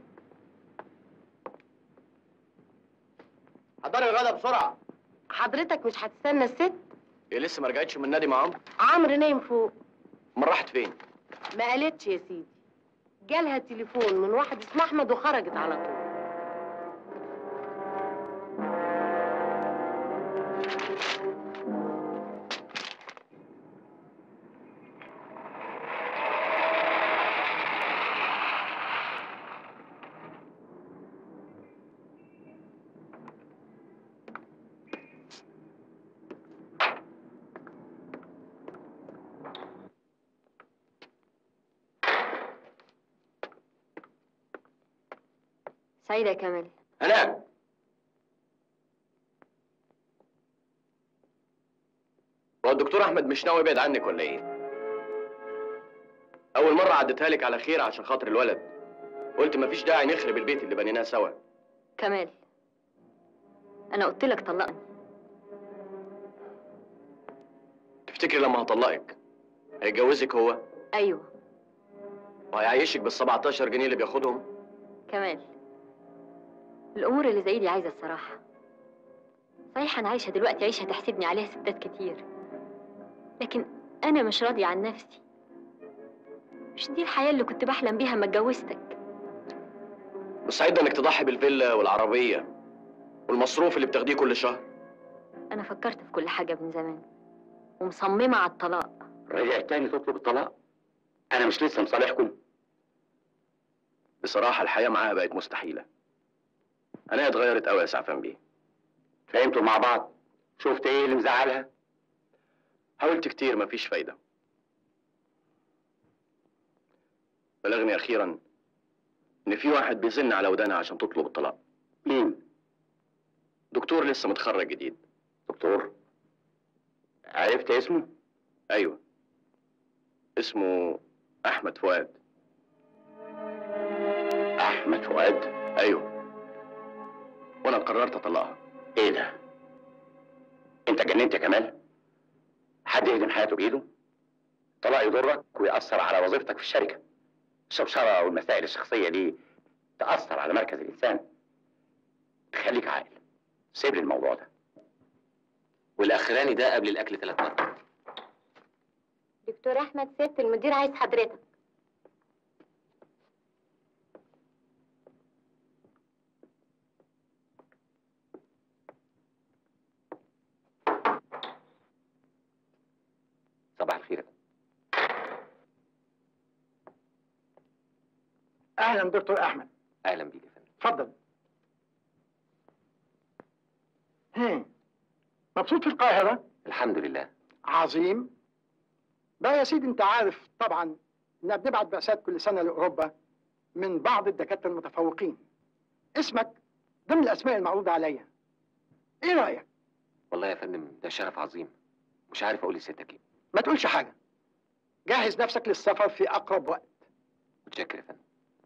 حضري الغدا بسرعة حضرتك مش هتستنى الست هي لسه ما رجعتش من النادي مع عمرو عمرو نايم فوق امال راحت فين؟ ما قالتش يا سيدي جالها تليفون من واحد اسمه احمد وخرجت على طول سعيدة يا كمال هناك هو الدكتور احمد مش ناوي يبعد عنك ولا ايه اول مره عديتها لك على خير عشان خاطر الولد قلت مفيش داعي نخرب البيت اللي بنيناه سوا كمال أنا قلت لك طلقني تفتكري لما هطلقك هيتجوزك هو أيوه وهيعيشك بال 17 جنيه اللي بياخدهم كمال الأمور اللي زي دي عايزة الصراحة صحيح أنا عايشة دلوقتي عيشة تحسدني عليها ستات كتير لكن أنا مش راضية عن نفسي مش دي الحياة اللي كنت بحلم بيها ما اتجوزتك مستعدة انك تضحي بالفيلا والعربية والمصروف اللي بتاخديه كل شهر أنا فكرت في كل حاجة من زمان ومصممة على الطلاق رجع تاني تطلب الطلاق انا مش لسه مصالحكم بصراحة الحياة معاها بقت مستحيلة أنا اتغيرت قوي يا سعفان بيه فهمتوا مع بعض شفت ايه اللي مزعلها حاولت كتير مفيش فايدة بلغني أخيرا إن في واحد بيزن على ودانها عشان تطلب الطلاق مين؟ دكتور لسه متخرج جديد دكتور عرفت اسمه؟ أيوه اسمه أحمد فؤاد أحمد فؤاد؟ أيوه وأنا قررت أطلقها ايه ده؟ انت جننت يا كمال؟ حد يهدم حياته بايده؟ طلاق يضرك ويأثر على وظيفتك في الشركة الشوشرة والمسائل الشخصية دي تأثر على مركز الإنسان تخليك عاقل سيب لي الموضوع ده والاخراني ده قبل الاكل ثلاث مرات دكتور احمد ست المدير عايز حضرتك صباح الخير اهلا دكتور احمد اهلا بيك يا فندم اتفضل هم. مبسوط في القاهرة الحمد لله عظيم بقى يا سيدي انت عارف طبعا ان بنبعت بعثات كل سنة لأوروبا من بعض الدكاترة المتفوقين اسمك ضمن الأسماء المعروضة عليا ايه رأيك؟ والله يا فندم ده شرف عظيم مش عارف اقول لسيادتك ايه ما تقولش حاجة جهز نفسك للسفر في أقرب وقت متشكر يا فندم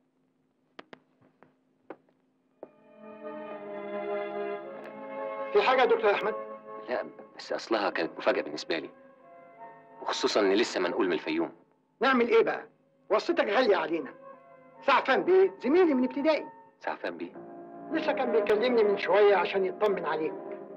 في حاجة يا دكتور أحمد؟ لا بس اصلها كانت مفاجاه بالنسبه لي وخصوصا ان لسه منقول من الفيوم نعمل ايه بقى؟ وصيتك غالية علينا سعفان بيه زميلي من ابتدائي سعفان بيه لسه كان بيكلمني من شوية عشان يطمن عليك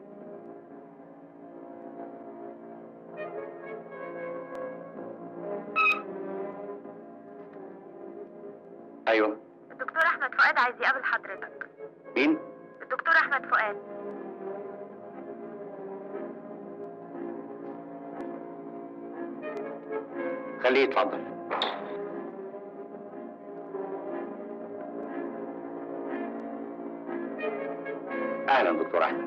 ايوه الدكتور احمد فؤاد عايز يقابل حضرتك مين؟ الدكتور احمد فؤاد خليه يتفضل اهلا دكتور احمد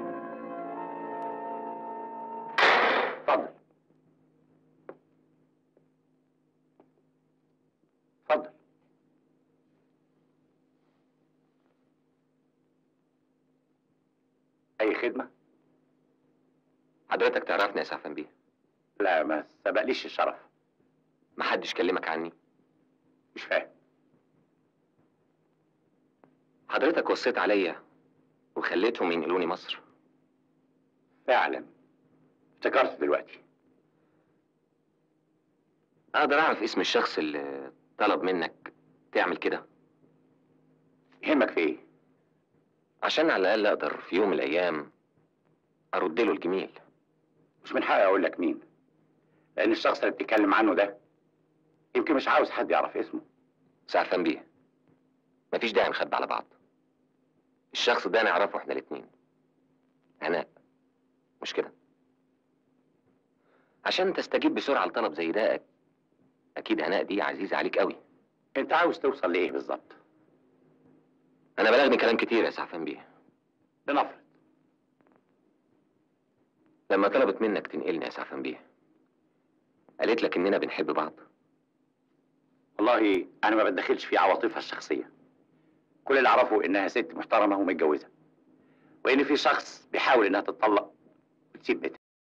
اتفضل اتفضل اي خدمه حضرتك تعرفني يا سعفان بيه لا ما سبقليش الشرف محدش كلمك عني مش فاهم حضرتك وصيت عليا وخليتهم ينقلوني مصر فعلا افتكرت دلوقتي اقدر اعرف اسم الشخص اللي طلب منك تعمل كده يهمك في ايه عشان على الاقل اقدر في يوم من الايام ارد له الجميل مش من حقي اقول لك مين لان الشخص اللي بتتكلم عنه ده يمكن مش عاوز حد يعرف اسمه سعفان بيه مفيش داعي نخبي على بعض الشخص ده نعرفه احنا الاتنين هناء مش كده عشان تستجيب بسرعة لطلب زي ده أكيد هناء دي عزيزة عليك قوي انت عاوز توصل لايه بالظبط أنا بلغني كلام كتير يا سعفان بيه لنفرض لما طلبت منك تنقلني يا سعفان بيه قالت لك إننا بنحب بعض والله انا ما بتدخلش في عواطفها الشخصيه كل اللي اعرفه انها ست محترمه ومتجوزه وان في شخص بيحاول انها تتطلق وتسيب بيتها